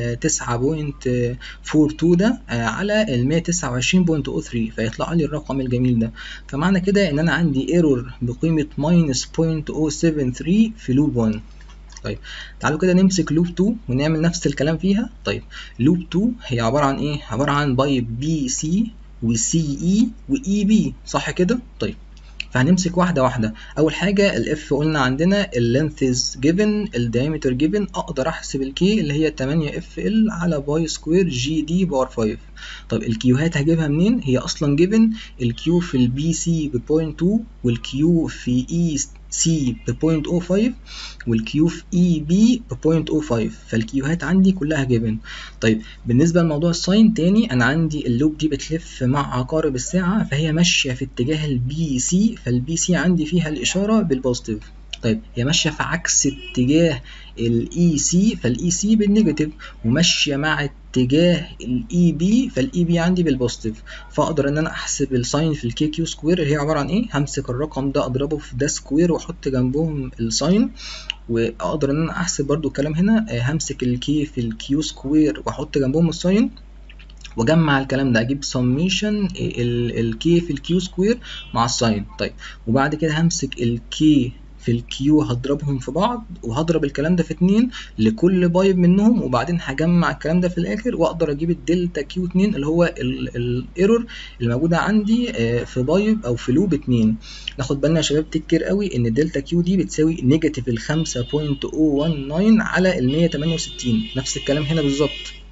Speaker 1: 9.42 ده على ال 129.03 فيطلع لي الرقم الجميل ده فمعنى كده ان انا عندي ايرور بقيمه ماينس 0.073 في لوب 1 طيب تعالوا كده نمسك لوب 2 ونعمل نفس الكلام فيها طيب لوب 2 هي عباره عن ايه عباره عن بايب بي سي وسي اي واي بي صح كده طيب فهنمسك واحده واحده اول حاجه الاف قلنا عندنا اللينث جيفن الدايمتر جيفن اقدر احسب الكي اللي هي 8 اف ال على باي سكوير جي دي بار 5 طب الكيوهات هجيبها منين هي اصلا جيفن الكيو في البي سي ب 0.2 والكيو في اي سي ب 0.05 والكيو في اي بي ب 0.05 فالكيوهات عندي كلها جيفن طيب بالنسبه لموضوع الساين تاني انا عندي اللوب دي بتلف مع عقارب الساعه فهي ماشيه في اتجاه البي سي فالبي سي عندي فيها الاشاره بالبوزيتيف طيب هي ماشيه في عكس اتجاه الاي سي فالاي سي بالنيجاتيف وماشيه مع اتجاه الاي بي فالاي بي عندي بالبوزيتيف فاقدر ان انا احسب الساين في الكي كيو سكوير اللي هي عباره عن ايه همسك الرقم ده اضربه في ده سكوير واحط جنبهم الساين واقدر ان انا احسب برضو الكلام هنا همسك الكي في الكيو سكوير واحط جنبهم الساين واجمع الكلام ده اجيب سميشن الكي في الكيو سكوير مع الساين طيب وبعد كده همسك الكي في الكيو هضربهم في بعض وهضرب الكلام ده في اتنين لكل بايب منهم وبعدين هجمع الكلام ده في الاخر واقدر اجيب الدلتا كيو 2 اللي هو الايرور اللي موجوده عندي في بايب او في لوب 2 ناخد بالنا يا شباب تكر قوي ان الدلتا كيو دي بتساوي نيجاتيف ال 5.019 على ال 168 نفس الكلام هنا بالظبط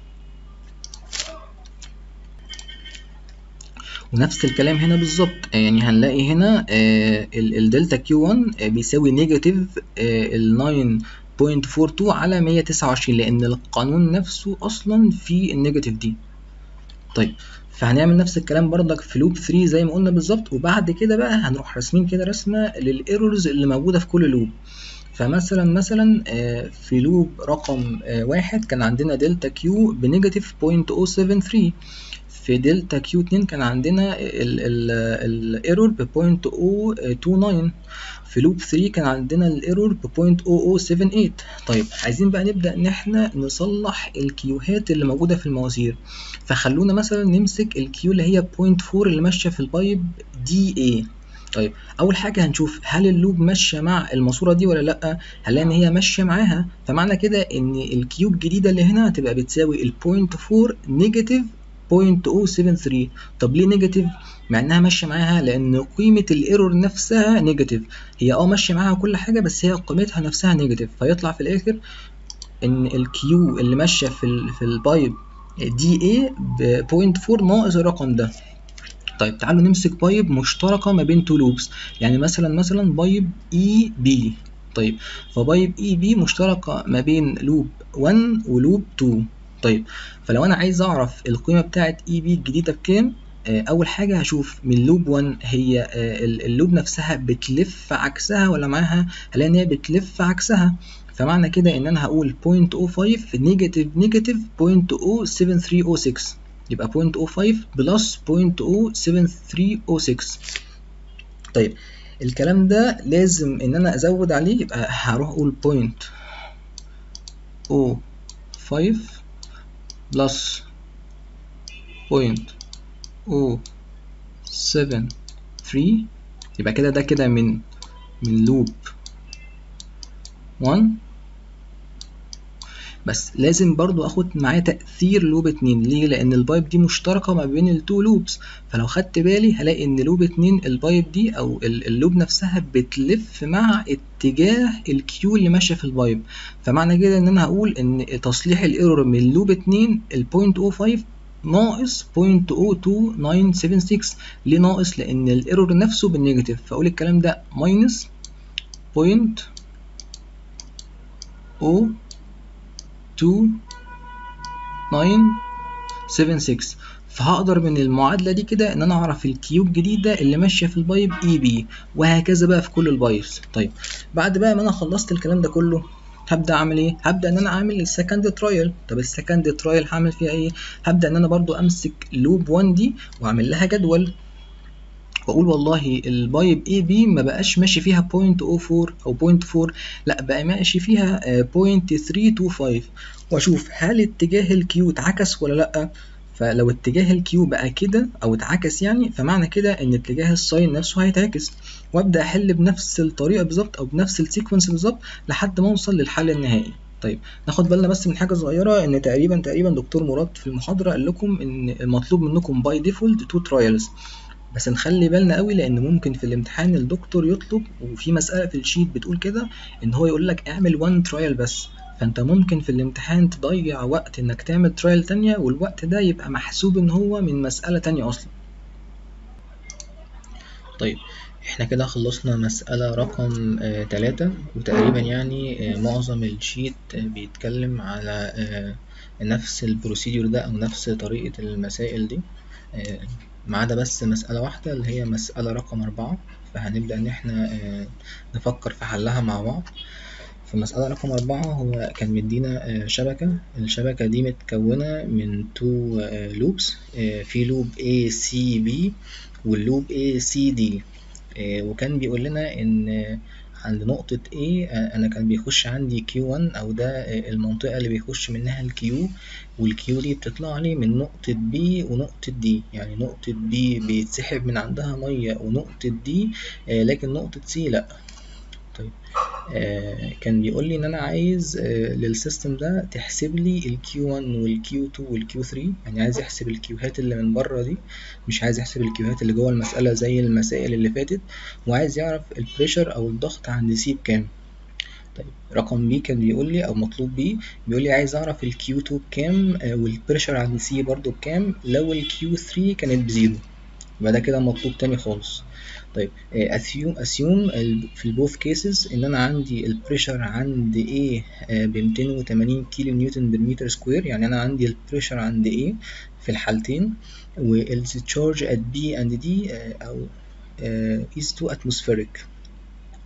Speaker 1: ونفس الكلام هنا بالظبط يعني هنلاقي هنا الدلتا كيو 1 بيساوي نيجاتيف ال 9.42 على 129 لان القانون نفسه اصلا في النيجاتيف دي طيب فهنعمل نفس الكلام بردك في لوب 3 زي ما قلنا بالظبط وبعد كده بقى هنروح راسمين كده رسمه للايرورز اللي موجوده في كل لوب فمثلا مثلا آه، في لوب رقم آه، واحد كان عندنا دلتا كيو بنيجاتيف 0.073 في دلتا كيو 2 كان عندنا الايرور ب 0.029 في لوب 3 كان عندنا الايرور ب 0.0078 طيب عايزين بقى نبدا ان احنا نصلح الكيوهات اللي موجوده في المواسير فخلونا مثلا نمسك الكيو اللي هي 0.4 اللي ماشيه في البايب دي اي طيب اول حاجه هنشوف هل اللوب ماشيه مع الماسوره دي ولا لا هنلاقي ان هي ماشيه معاها فمعنى كده ان الكيو الجديده اللي هنا هتبقى بتساوي ال 0.4 نيجاتيف 0.073 طب ليه نيجاتيف مع انها ماشيه معاها لان قيمه الايرور نفسها نيجاتيف هي اه ماشيه معاها كل حاجه بس هي قيمتها نفسها نيجاتيف فيطلع في الاخر ان الكيو اللي ماشيه في ال في البايب دي اي ب 0.4 ناقص الرقم ده طيب تعالوا نمسك بايب مشتركه ما بين تو لوبس يعني مثلا مثلا بايب اي بي طيب فبايب اي بي مشتركه ما بين لوب 1 ولوب 2 طيب فلو انا عايز اعرف القيمه بتاعه اي بي الجديده بكام آه، اول حاجه هشوف من لوب 1 هي آه، ال- اللوب نفسها بتلف عكسها ولا معاها هلاقي ان هي بتلف عكسها فمعنى كده ان انا هقول 0.05 نيجاتيف نيجاتيف 0.07306 يبقى 0.05 بلس 0.07306 طيب الكلام ده لازم ان انا ازود عليه يبقى هروح اقول 0.05 بلس 0.073 يبقى كده ده كده من من لوب 1 بس لازم برضو اخد معاه تأثير لوب 2 ليه لان البايب دي مشتركة ما بين التو لوبس فلو خدت بالي هلاقي ان لوب 2 البايب دي او ال- اللوب نفسها بتلف مع اتجاه الكيو اللي ماشية في البايب فمعنى كده ان انا هقول ان تصليح الايرور من لوب 2 ال 0.05 ناقص 0.02976 ليه ناقص لان الايرور نفسه بالنيجاتيف فاقول الكلام ده ماينس 0.02976 فهقدر من المعادلة دي كده ان انا اعرف الكيو الجديدة اللي ماشية في البايب اي بي وهكذا بقى في كل البايبس طيب بعد بقى ما انا خلصت الكلام ده كله هبدا اعمل ايه هبدا ان انا اعمل السكند ترايل طب السكند ترايل هعمل فيها ايه هبدا ان انا برضو امسك لوب 1 دي واعمل لها جدول واقول والله البايب اي بي ما بقاش ماشي فيها 0.04 او 0.4 لا بقى ماشي فيها آه، 0.325 واشوف هل اتجاه الكيو اتعكس ولا لا فلو اتجاه الكيو بقى كده او اتعكس يعني فمعنى كده ان اتجاه الساين نفسه هيتعكس وابدا احل بنفس الطريقه بالظبط او بنفس السيكونس بالظبط لحد ما اوصل للحل النهائي طيب ناخد بالنا بس من حاجه صغيره ان تقريبا تقريبا دكتور مراد في المحاضره قال لكم ان المطلوب منكم باي ديفولت تو ترايلز بس نخلي بالنا قوي لان ممكن في الامتحان الدكتور يطلب وفي مساله في الشيت بتقول كده ان هو يقول لك اعمل وان ترايل بس فانت ممكن في الامتحان تضيع وقت انك تعمل ترايل تانية والوقت ده يبقى محسوب ان هو من مسألة تانية اصلا طيب احنا كده خلصنا مسألة رقم آه تلاتة وتقريبا يعني آه معظم الشيت آه بيتكلم على آه نفس البروسيدور ده او نفس طريقة المسائل دي آه ما عدا بس مسألة واحدة اللي هي مسألة رقم أربعة فهنبدأ إن احنا آه نفكر في حلها مع بعض في مسألة رقم أربعة هو كان مدينا آه، شبكة الشبكة دي متكونة من تو لوبس في لوب A C B واللوب A C D آه، وكان بيقول لنا إن آه، عند نقطة A آه، أنا كان بيخش عندي Q1 أو ده آه، المنطقة اللي بيخش منها الكيو والكيو دي بتطلع لي من نقطة B ونقطة D يعني نقطة B بيتسحب من عندها مية ونقطة D آه، لكن نقطة C لأ طيب آه كان بيقول لي ان انا عايز آه للسيستم ده تحسب لي ال Q1 وال Q2 وال Q3 يعني عايز يحسب الكيوهات اللي من بره دي مش عايز يحسب الكيوهات اللي جوه المسألة زي المسائل اللي فاتت وعايز يعرف البريشر او الضغط عند سي بكام طيب رقم بي كان بيقول لي او مطلوب بي بيقول لي عايز اعرف ال Q2 بكام آه والبريشر عند سي برضو بكام لو ال Q3 كانت بزيرو يبقى ده كده مطلوب تاني خالص طيب اسيوم اسيوم في البوث كيسز ان انا عندي البريشر عند A ب 280 كيلو نيوتن بالمتر سكوير يعني انا عندي البريشر عند A في الحالتين والتشارج at B and D آه، او آه، is to atmospheric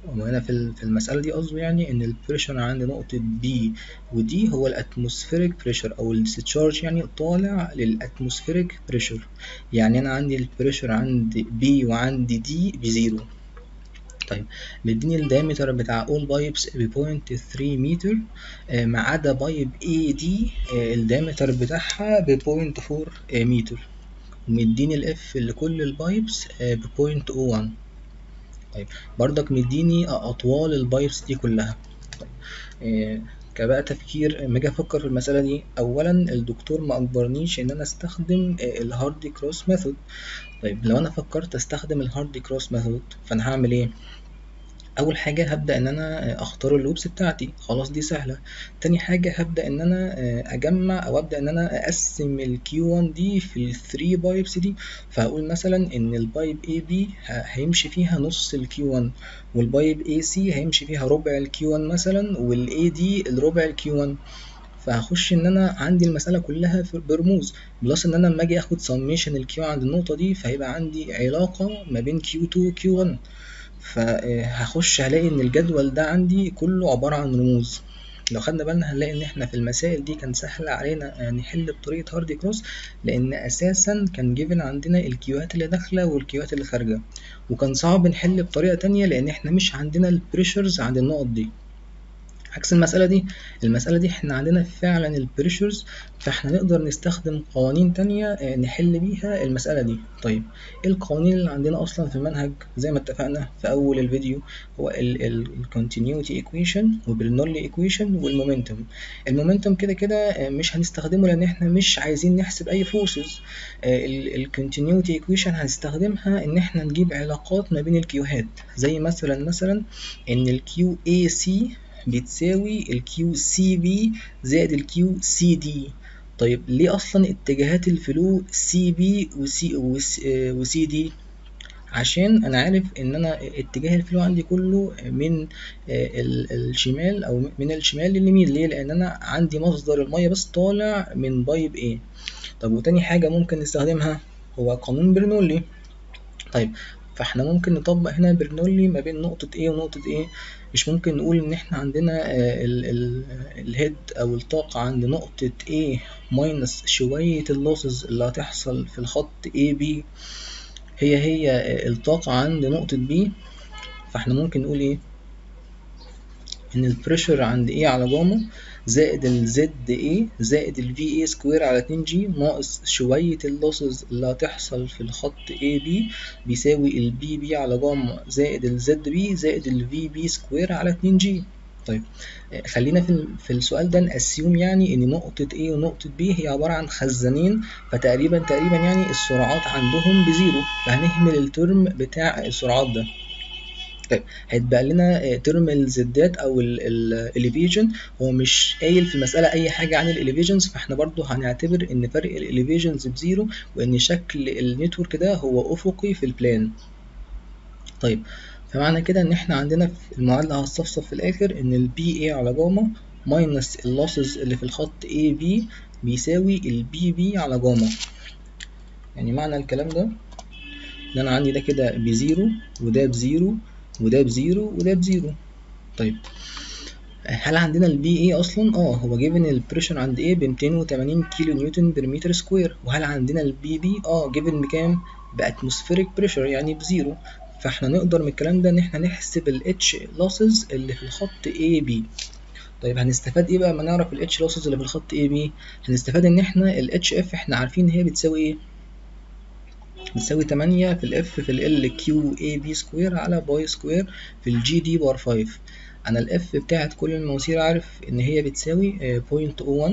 Speaker 1: وهنا في ال- في المسألة دي قصده يعني إن البريشر عند نقطة B ودي هو الاتموسفيريك بريشر أو الديسشارج يعني طالع للاتموسفيريك بريشر يعني أنا عندي البريشر عند B وعند D بزيرو طيب مديني الدايمتر بتاع all pipes ب 0.3 متر آه، ما عدا بايب A دي آه، الدايمتر بتاعها ب 0.4 متر ومديني الاف لكل البايبس ب 0.01 طيب برضك مديني اطوال البايبس دي كلها طيب آه، كبقى تفكير لما اجي افكر في المساله دي اولا الدكتور ما اجبرنيش ان انا استخدم آه، الهاردي كروس ميثود طيب لو انا فكرت استخدم الهاردي كروس ميثود فانا هعمل ايه اول حاجه هبدا ان انا اختار اللوبس بتاعتي خلاص دي سهله تاني حاجه هبدا ان انا اجمع او ابدا ان انا اقسم الكيو 1 دي في الثري بايبس دي فهقول مثلا ان البايب اي بي هيمشي فيها نص الكيو 1 والبايب اي سي هيمشي فيها ربع الكيو 1 مثلا والاي دي الربع الكيو 1 فهخش ان انا عندي المساله كلها في- برموز بلس ان انا لما اجي اخد سميشن الكيو عند النقطه دي فهيبقى عندي علاقه ما بين كيو 2 وكيو 1 فهخش هلاقي ان الجدول ده عندي كله عبارة عن رموز لو خدنا بالنا هنلاقي ان احنا في المسائل دي كان سهل علينا نحل بطريقة هاردي كروس لان اساسا كان جيفن عندنا الكيوهات اللي داخلة والكيوهات اللي خارجة وكان صعب نحل بطريقة تانية لان احنا مش عندنا البريشرز عند النقط دي عكس المسألة دي المسألة دي احنا عندنا فعلا البريشرز فاحنا نقدر نستخدم قوانين تانية آه، نحل بيها المسألة دي طيب ايه القوانين اللي عندنا اصلا في المنهج زي ما اتفقنا في اول الفيديو هو الكونتينيوتي ايكويشن وبرنولي ايكويشن والمومنتوم المومنتوم كده كده آه، مش هنستخدمه لان احنا مش عايزين نحسب اي فورسز الكونتينيوتي ايكويشن هنستخدمها ان احنا نجيب علاقات ما بين الكيوهات زي مثلا مثلا ان الكيو اي سي بتساوي الكيو سي بي زائد الكيو سي دي طيب ليه اصلا اتجاهات الفلو سي بي وسي وسي دي عشان انا عارف ان انا اتجاه الفلو عندي كله من ال- الشمال او من الشمال لليمين ليه لان انا عندي مصدر الميه بس طالع من بايب ايه طب وتاني حاجه ممكن نستخدمها هو قانون برنولي طيب فاحنا ممكن نطبق هنا برنولي ما بين نقطة A ونقطة A مش ممكن نقول إن احنا عندنا آه، ال ال الهيد أو الطاقة عند نقطة A ماينس شوية اللوسز اللي هتحصل في الخط AB هي هي آه، الطاقة عند نقطة B فاحنا ممكن نقول ايه ان البريشر عند A على جاما زائد ال ZA زائد ال VA سكوير على 2G ناقص شوية اللوسز اللي هتحصل في الخط AB بيساوي ال BB على جاما زائد ال ZB زائد ال VB سكوير على 2G طيب آه، خلينا في ال- في السؤال ده نأسيوم يعني ان نقطة A ونقطة B هي عبارة عن خزانين فتقريبا تقريبا يعني السرعات عندهم بزيرو فهنهمل الترم بتاع السرعات ده طيب هيتبقى لنا ترم الزدات او الاليفيجن هو مش قايل في المساله اي حاجه عن الاليفيجنز فاحنا برضو هنعتبر ان فرق الاليفيجنز بزيرو وان شكل النتورك ده هو افقي في البلان طيب فمعنى كده ان احنا عندنا في المعادله هتصفصف في الاخر ان البي اي على جاما ماينس اللوسز اللي في الخط اي بي بيساوي البي بي على جاما يعني معنى الكلام ده ان انا عندي ده كده بزيرو وده بزيرو وده بزيرو وده بزيرو طيب هل عندنا البي اي اصلا اه هو جيفن البريشر عند ايه ب 280 كيلو نيوتن بر متر سكوير وهل عندنا البي بي اه جيفن بكام باتموسفيريك بريشر يعني بزيرو فاحنا نقدر من الكلام ده ان احنا نحسب الاتش لوسز اللي في الخط اي بي طيب هنستفاد ايه بقى ما نعرف الاتش لوسز اللي في الخط اي بي هنستفاد ان احنا الاتش اف احنا عارفين ان هي بتساوي ايه بتساوي 8 في الاف في ال كيو اي بي سكوير على باي سكوير في الجي دي بار 5 انا الاف بتاعت كل المواسير عارف ان هي بتساوي 0.01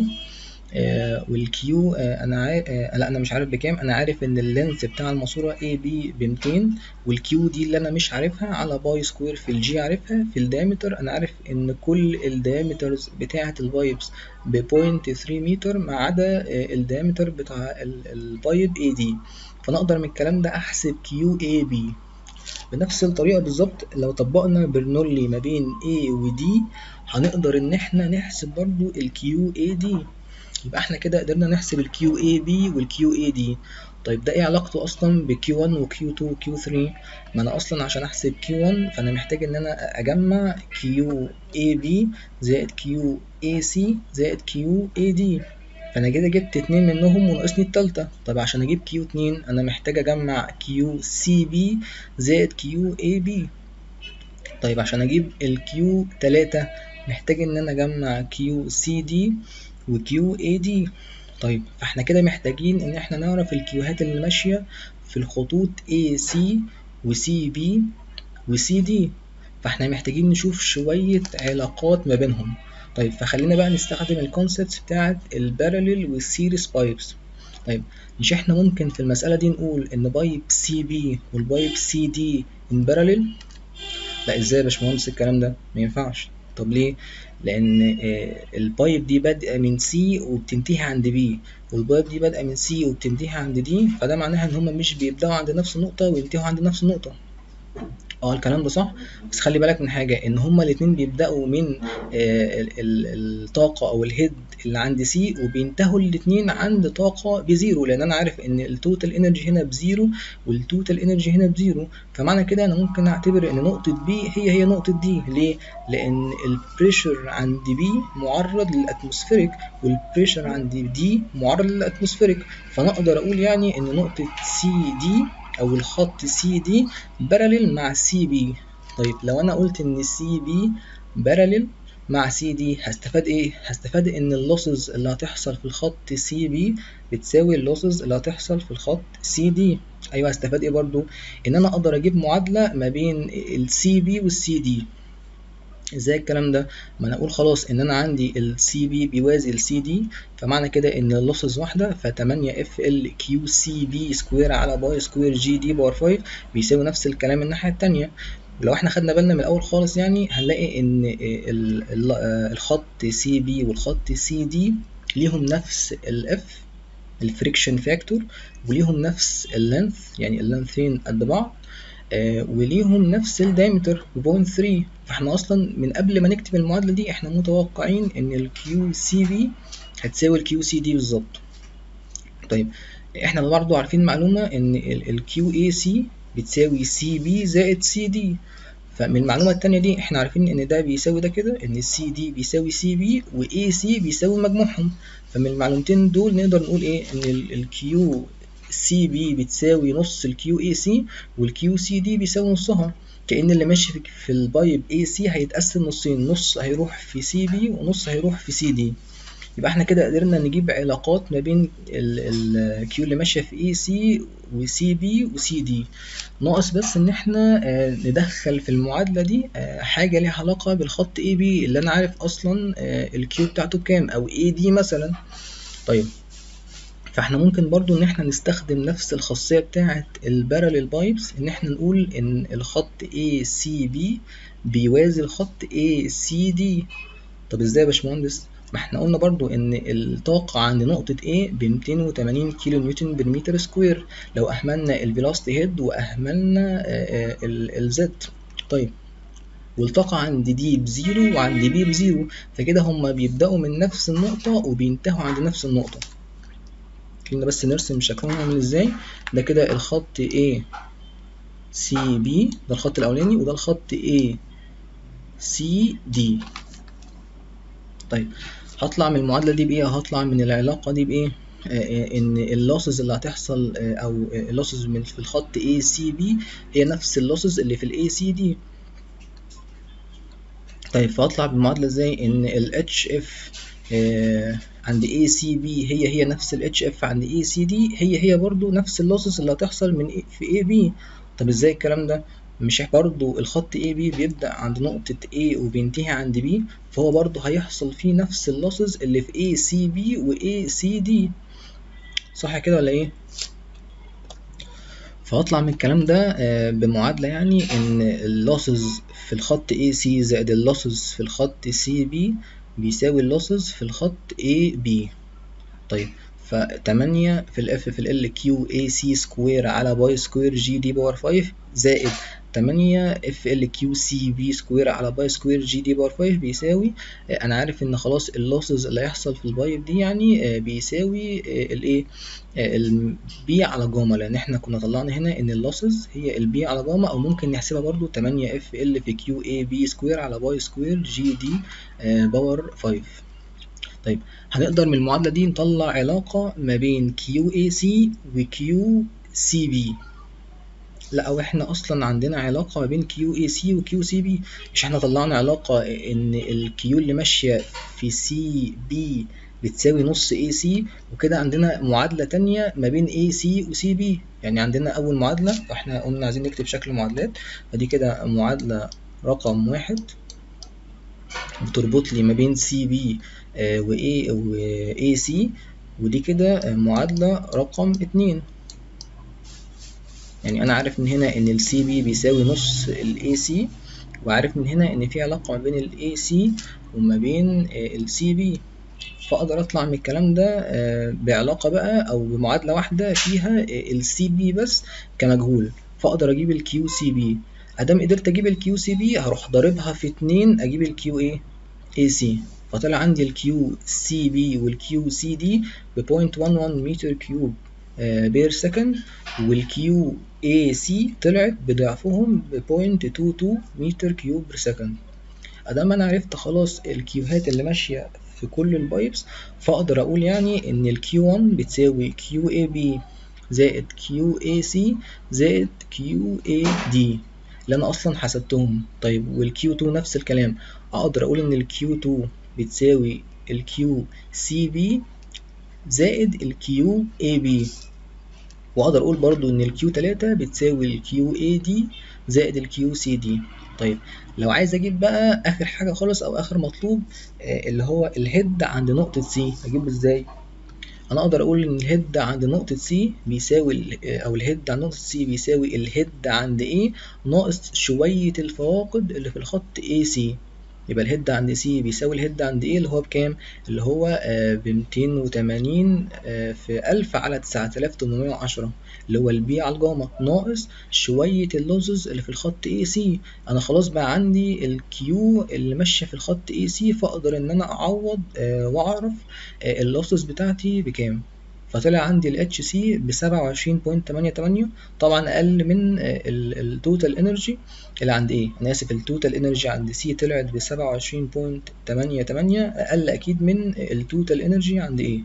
Speaker 1: والكيو انا عارف لا انا مش عارف بكام انا عارف ان اللينث بتاع الماسوره اي بي ب 200 والكيو دي اللي انا مش عارفها على باي سكوير في الجي عارفها في الدايمتر انا عارف ان كل الدايمترز بتاعه البايبس ب 0.3 متر ما عدا الدايمتر بتاع البايب اي دي فانا اقدر من الكلام ده احسب كيو اي بي بنفس الطريقه بالظبط لو طبقنا برنولي ما بين A و D هنقدر ان احنا نحسب برضو ال QAD يبقى احنا كده قدرنا نحسب ال QAB وال QAD طيب ده ايه علاقته اصلا ب Q1 و Q2 و Q3 ما انا اصلا عشان احسب Q1 فانا محتاج ان انا اجمع QAB زائد QAC زائد QAD فانا كده جبت اتنين منهم وناقصني التالتة طب عشان اجيب Q2 انا محتاج اجمع QCB زائد QAB طيب عشان اجيب ال Q3 محتاج ان انا اجمع QCD و QAD طيب فاحنا كده محتاجين ان احنا نعرف الكيوهات اللي ماشية في الخطوط AC و CB و CD فاحنا محتاجين نشوف شوية علاقات ما بينهم طيب فخلينا بقى نستخدم الكونسبتس بتاعت الباراليل والسيريس بايبس طيب مش احنا ممكن في المسألة دي نقول ان بايب سي بي والبايب سي دي ان باراليل لا ازاي يا باشمهندس الكلام ده ما ينفعش طب ليه لان البايب دي بادئه من سي وبتنتهي عند بي والبايب دي بادئه من سي وبتنتهي عند دي فده معناها ان هما مش بيبداوا عند نفس النقطه وينتهوا عند نفس النقطه اه الكلام ده صح بس خلي بالك من حاجه ان هما الاتنين بيبداوا من الطاقه او الهيد اللي عند سي وبينتهوا الاتنين عند طاقه بزيرو لان انا عارف ان التوتال انرجي هنا بزيرو والتوتال انرجي هنا بزيرو فمعنى كده انا ممكن اعتبر ان نقطه بي هي هي نقطه دي ليه لان البريشر عند بي معرض للاتموسفيريك والبريشر عند دي معرض للاتموسفيريك فانا اقدر اقول يعني ان نقطه سي دي او الخط سي دي باراليل مع سي بي طيب لو انا قلت ان سي بي باراليل مع سي دي هستفاد ايه هستفاد ان اللوسز اللي هتحصل في الخط سي بي بتساوي اللوسز اللي هتحصل في الخط سي دي ايوه هستفاد ايه برضو ان انا اقدر اجيب معادله ما بين السي بي والسي دي ازاي الكلام ده ما انا اقول خلاص ان انا عندي السي بي بيوازي السي دي فمعنى كده ان اللوسز واحده ف 8 اف ال كيو سي بي سكوير على باي سكوير جي دي باور 5 بيساوي نفس الكلام الناحيه الثانيه لو احنا خدنا بالنا من الاول خالص يعني هنلاقي ان الخط سي بي والخط سي دي ليهم نفس الاف الفريكشن فاكتور وليهم نفس اللينث يعني اللينثين قد بعض آه وليهم نفس الدايمتر 0.3 فاحنا اصلا من قبل ما نكتب المعادله دي احنا متوقعين ان الكيو سي بي هتساوي الكيو سي دي بالظبط طيب احنا برضو عارفين معلومه ان الكيو اي سي بتساوي سي بي زائد سي دي فمن المعلومه التانية دي احنا عارفين ان ده بيساوي ده كده ان السي دي بيساوي سي بي واي سي بيساوي مجموعهم فمن المعلومتين دول نقدر نقول ايه ان الكيو سي بي بتساوي نص الكيو اي سي والكيو سي دي بيساوي نصها كأن اللي ماشي في, في البايب اي سي هيتقسم نصين نص هيروح في سي بي ونص هيروح في سي دي يبقى احنا كده قدرنا نجيب علاقات ما بين الكيو اللي ماشيه في اي سي وسي بي وسي دي ناقص بس ان احنا ندخل في المعادله دي حاجه ليها علاقه بالخط اي بي اللي انا عارف اصلا الكيو بتاعته بكام او اي دي مثلا طيب فاحنا ممكن برضو ان احنا نستخدم نفس الخاصية بتاعة الباراليل بايبس ان احنا نقول ان الخط ACB بيوازي الخط ACD طب ازاي يا باشمهندس ما احنا قلنا برضو ان الطاقة عند نقطة A ب 280 كيلو نيوتن بالمتر سكوير لو اهملنا الفيلوسيتي هيد واهملنا الزد طيب والطاقة عند دي بزيرو وعند بي بزيرو فكده هما بيبدأوا من نفس النقطة وبينتهوا عند نفس النقطة خلينا بس نرسم شكلهم عامل ازاي ده كده الخط A C B ده الخط الأولاني وده الخط A C D طيب هطلع من المعادلة دي بإيه؟ هطلع من العلاقة دي بإيه؟ آه ان اللوسز اللي هتحصل آه او اللوسز من في الخط A C B هي نفس اللوسز اللي في ال A C D طيب فهطلع بالمعادلة ازاي ان ال HF آه عند ACB هي هي نفس ال HF عند ACD هي هي برضو نفس اللوسز اللي هتحصل من في AB طب ازاي الكلام ده مش برضو الخط AB بيبدأ عند نقطة A وبينتهي عند B فهو برضو هيحصل فيه نفس اللوسز اللي في ACB و ACD صح كده ولا ايه فهطلع من الكلام ده بمعادلة يعني ان اللوسز في الخط AC زائد اللوسز في الخط CB بيساوي اللوسز في الخط AB طيب فتمانية في ال F في ال L Q A C سكوير على باي سكوير G دي باور 5 زائد 8 اف ال كيو سي بي سكوير على باي سكوير جي دي باور 5 بيساوي آه، انا عارف ان خلاص اللوسز اللي هيحصل في البايب دي يعني آه، بيساوي الايه البي على جاما لان احنا كنا طلعنا هنا ان اللوسز هي البي على جاما او ممكن نحسبها برضو 8 اف ال في كيو اي بي سكوير على باي سكوير جي دي باور 5 طيب هنقدر من المعادلة دي نطلع علاقة ما بين كيو اي سي وكيو سي بي لا او احنا اصلا عندنا علاقة ما بين كيو اي سي وكيو سي بي مش احنا طلعنا علاقة ان الكيو اللي ماشية في سي بي بتساوي نص اي سي وكده عندنا معادلة تانية ما بين اي سي وسي بي يعني عندنا اول معادلة واحنا قلنا عايزين نكتب شكل معادلات فدي كده معادلة رقم واحد بتربط لي ما بين سي بي واي واي سي ودي كده معادلة رقم اتنين يعني انا عارف من هنا ان السي بي بيساوي نص الاي سي وعارف من هنا ان في علاقة ما بين الاي سي وما بين السي بي فاقدر اطلع من الكلام ده بعلاقة بقى او بمعادلة واحدة فيها السي بي بس كمجهول فاقدر اجيب الكيو سي بي ادام قدرت اجيب الكيو سي بي هروح ضاربها في اتنين اجيب الكيو ايه اي سي فطلع عندي الكيو سي بي والكيو سي دي ب 0.11 متر كيوب بير سكند والكيو اي سي طلعت بضعفهم ب 0.22 متر كيوب بير سكند ادام انا عرفت خلاص الكيوهات اللي ماشيه في كل البايبس فاقدر اقول يعني ان الكيو 1 بتساوي كيو اي بي زائد كيو اي سي زائد كيو اي دي اللي انا اصلا حسبتهم طيب والكيو 2 نفس الكلام اقدر اقول ان الكيو 2 بتساوي الكيو سي بي زائد الكيو اي بي واقدر اقول برضو ان الكيو 3 بتساوي الكيو اي دي زائد الكيو سي دي طيب لو عايز اجيب بقى اخر حاجه خالص او اخر مطلوب اللي هو الهيد عند نقطه سي اجيبه ازاي انا اقدر اقول ان الهيد عند نقطه سي بيساوي او الهيد عند نقطه سي بيساوي الهيد عند ايه ناقص شويه الفواقد اللي في الخط اي سي يبقى الهيد عند سي بيساوي الهيد عند ايه اللي هو بكام اللي هو ب 280 في 1000 على 9810 اللي هو البي على الجاما ناقص شوية اللوزز اللي في الخط اي سي انا خلاص بقى عندي الكيو اللي ماشية في الخط اي سي فاقدر ان انا اعوض واعرف اللوسز بتاعتي بكام فطلع عندي ال HC ب 27.88 طبعا اقل من التوتال انرجي اللي عند ايه انا اسف التوتال انرجي عند سي طلعت ب 27.88 اقل اكيد من التوتال انرجي عند ايه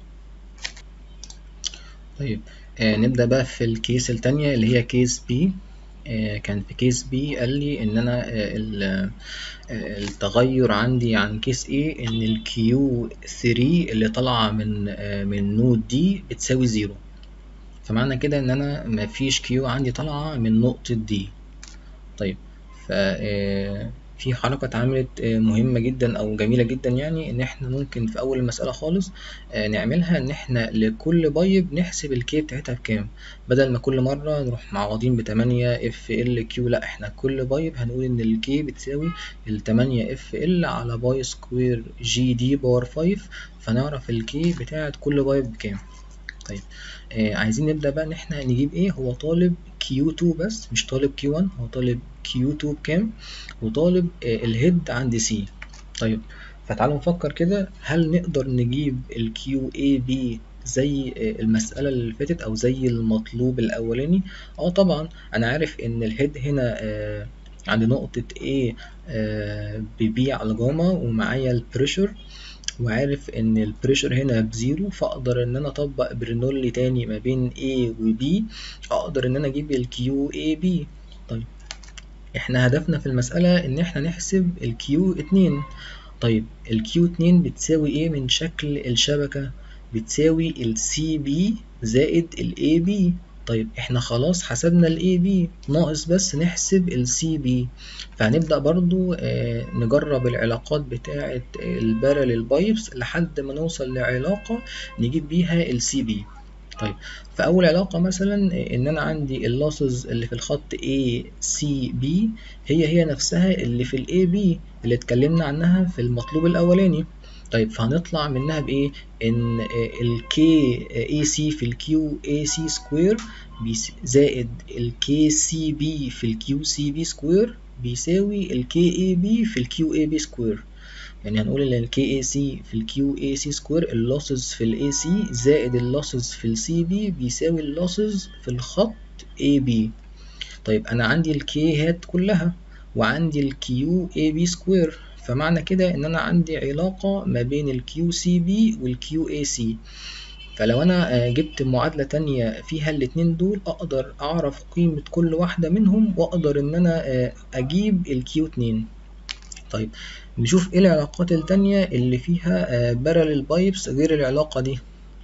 Speaker 1: طيب آه نبدا بقى في الكيس التانية اللي هي كيس بي آه كان في كيس بي قال لي ان انا آه التغير عندي عن كيس ايه ان الكيو 3 اللي طالعه من من نود دي بتساوي زيرو فمعنى كده ان انا مفيش كيو عندي طالعه من نقطه دي طيب ف في حركة اتعملت مهمة جدا أو جميلة جدا يعني إن إحنا ممكن في أول المسألة خالص نعملها إن إحنا لكل بايب نحسب الكي بتاعتها بكام بدل ما كل مرة نروح معوضين بتمانية اف ال كيو لأ إحنا كل بايب هنقول إن الكي بتساوي التمانية اف ال على باي سكوير جي دي باور فايف فنعرف الكي بتاعت كل بايب بكام طيب آه عايزين نبدأ بقى إن إحنا نجيب إيه هو طالب Q2 بس مش طالب Q1 هو طالب Q2 بكام وطالب آه الهيد عند C طيب فتعالوا نفكر كده هل نقدر نجيب ال QAB زي آه المسألة اللي فاتت أو زي المطلوب الأولاني اه طبعا أنا عارف إن الهيد هنا آه عند نقطة A آه ببي على جاما ومعايا البريشر وعارف ان البريشر هنا بزيرو فاقدر ان انا اطبق برنولي تاني ما بين A و B اقدر ان انا اجيب ال QAB طيب احنا هدفنا في المسألة ان احنا نحسب ال Q2 طيب ال Q2 بتساوي ايه من شكل الشبكة بتساوي ال CB زائد ال AB طيب احنا خلاص حسبنا ال AB ناقص بس نحسب ال CB فهنبدأ برضو آه نجرب العلاقات بتاعة البارل بايبس لحد ما نوصل لعلاقة نجيب بيها ال CB طيب فأول علاقة مثلا إن أنا عندي اللوسز اللي في الخط ACB هي هي نفسها اللي في ال AB اللي اتكلمنا عنها في المطلوب الأولاني طيب فهنطلع منها بايه ان الكي اي سي في الكيو اي سي سكوير زائد الكي سي بي في الكيو سي بي سكوير بيساوي الكي اي بي في الكيو اي بي سكوير يعني هنقول ان الكي اي سي في الكيو اي سي سكوير اللوسز في الاي سي زائد اللوسز في السي بي بيساوي اللوسز في الخط اي بي طيب انا عندي الكي هات كلها وعندي الكيو اي بي سكوير فمعنى كده ان انا عندي علاقة ما بين الكيو سي بي والكيو اي سي فلو انا جبت معادلة تانية فيها الاتنين دول اقدر اعرف قيمة كل واحدة منهم واقدر ان انا اجيب الكيو اتنين طيب نشوف ايه العلاقات التانية اللي فيها بارلل بايبس غير العلاقة دي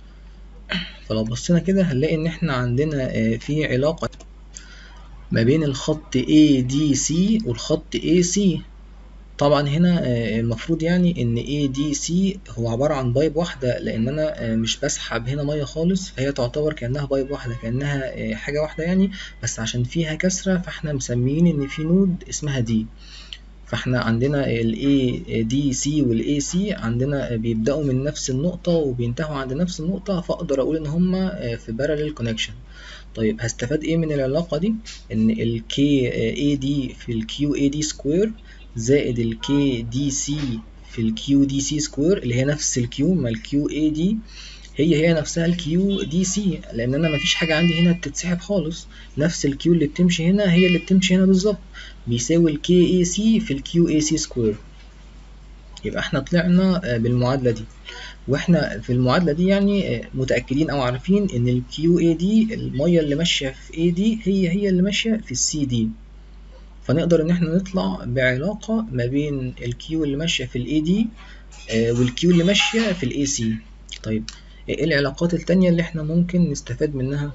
Speaker 1: فلو بصينا كده هنلاقي ان احنا عندنا في علاقة ما بين الخط ADC والخط AC طبعا هنا المفروض يعني ان ADC هو عبارة عن بايب واحدة لان انا مش بسحب هنا مية خالص فهي تعتبر كأنها بايب واحدة كأنها حاجة واحدة يعني بس عشان فيها كسرة فاحنا مسميين ان في نود اسمها دي فاحنا عندنا ال ADC وال AC عندنا بيبدأوا من نفس النقطة وبينتهوا عند نفس النقطة فاقدر اقول ان هما في parallel connection طيب هستفاد ايه من العلاقة دي ان ال KAD في ال QAD سكوير زائد ال KDC في ال QDC سكوير اللي هي نفس ال Q ما ال QAD هي هي نفسها ال QDC لان انا مفيش حاجة عندي هنا بتتسحب خالص نفس ال Q اللي بتمشي هنا هي اللي بتمشي هنا بالظبط بيساوي ال KAC في ال QAC سكوير يبقى احنا طلعنا بالمعادلة دي واحنا في المعادلة دي يعني متأكدين او عارفين ان ال QAD المية اللي ماشية في AD هي هي اللي ماشية في السي دي فنقدر ان احنا نطلع بعلاقة ما بين ال Q اللي ماشية في ال AD وال Q اللي ماشية في ال AC طيب ايه العلاقات التانية اللي احنا ممكن نستفاد منها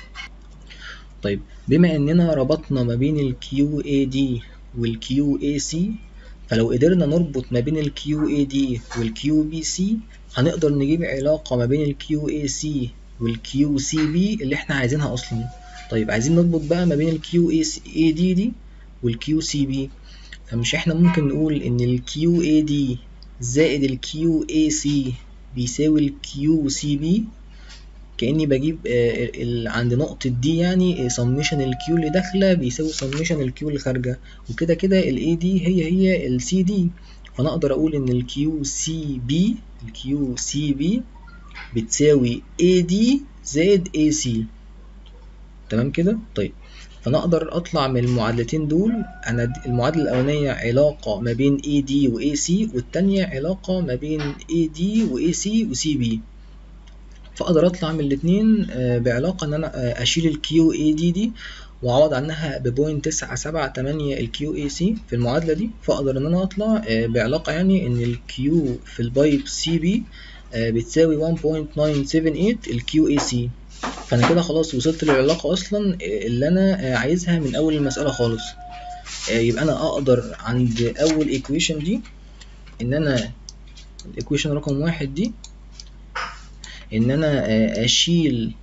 Speaker 1: طيب بما اننا ربطنا ما بين ال QAD وال QAC فلو قدرنا نربط ما بين ال QAD وال QBC هنقدر نجيب علاقة ما بين ال QAC وال QCB اللي احنا عايزينها اصلا طيب عايزين نربط بقى ما بين ال QAD دي وال QCB فمش احنا ممكن نقول ان ال QAD زائد ال QAC بيساوي ال QCB كأني بجيب ال عند نقطة دي يعني سميشن الكيو اللي داخلة بيساوي سميشن الكيو اللي خارجة وكده كده ال AD هي هي ال CD فأنا أقدر أقول إن ال QCB ال QCB بتساوي AD زائد AC تمام كده؟ طيب فأنا أقدر أطلع من المعادلتين دول أنا المعادلة الأولانية علاقة ما بين AD و AC والتانية علاقة ما بين AD و AC و CB فاقدر اطلع من الاتنين بعلاقة ان انا اشيل الكيو اي دي دي واعوض عنها ببوينت تسعة سبعة تمانية الكيو اي سي في المعادلة دي فاقدر ان انا اطلع بعلاقة يعني ان الكيو في البايب سي بي بتساوي 1.978 الكيو اي سي فانا كده خلاص وصلت للعلاقة اصلا اللي انا عايزها من اول المسألة خالص يبقى انا اقدر عند اول ايكويشن دي ان انا الايكويشن رقم واحد دي ان انا اشيل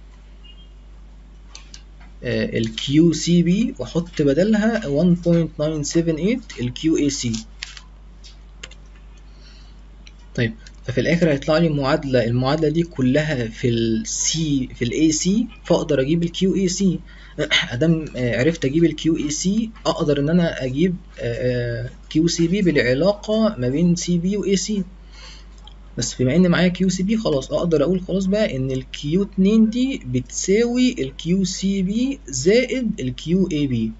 Speaker 1: ال QCB واحط بدلها 1.978 ال QAC طيب ففي الاخر هيطلع لي معادلة المعادلة دي كلها في ال C في ال AC فاقدر اجيب ال QAC ادام عرفت اجيب ال QAC اقدر ان انا اجيب QCB بالعلاقة ما بين CB و AC بس بما ان معايا كيو سي بي خلاص اقدر اقول خلاص بقى ان الكيو 2 دي بتساوي الكيو سي بي زائد الكيو اي بي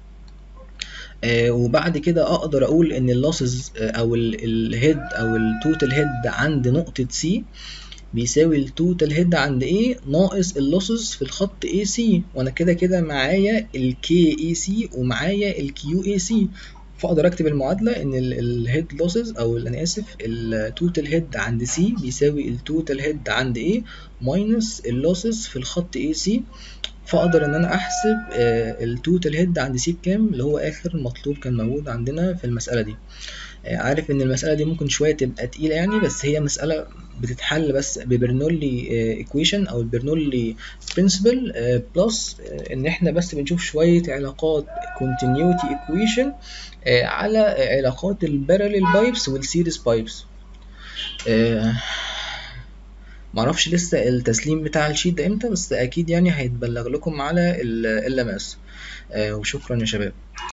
Speaker 1: آه وبعد كده اقدر اقول ان اللوسز او الهيد او التوتال هيد عند نقطة سي بيساوي التوتال هيد عند A ناقص اللوسز في الخط AC وانا كده كده معايا ال KAC ومعايا ال QAC فاقدر اكتب المعادله ان الهيد لوسز او انا اسف التوتال هيد عند سي بيساوي التوتال هيد عند ايه ماينس اللوسز في الخط اي سي فاقدر ان انا احسب التوتال هيد عند سي بكام اللي هو اخر مطلوب كان موجود عندنا في المساله دي عارف ان المساله دي ممكن شويه تبقى تقيله يعني بس هي مساله بتتحل بس ببرنولي ايكويشن او البرنولي برنسبل بلس ان احنا بس بنشوف شويه علاقات continuity equation على علاقات الباراليل بايبس والسيريز بايبس آه، معرفش لسه التسليم بتاع الشيت ده امتى بس اكيد يعني هيتبلغ لكم على ال LMS آه، وشكرا يا شباب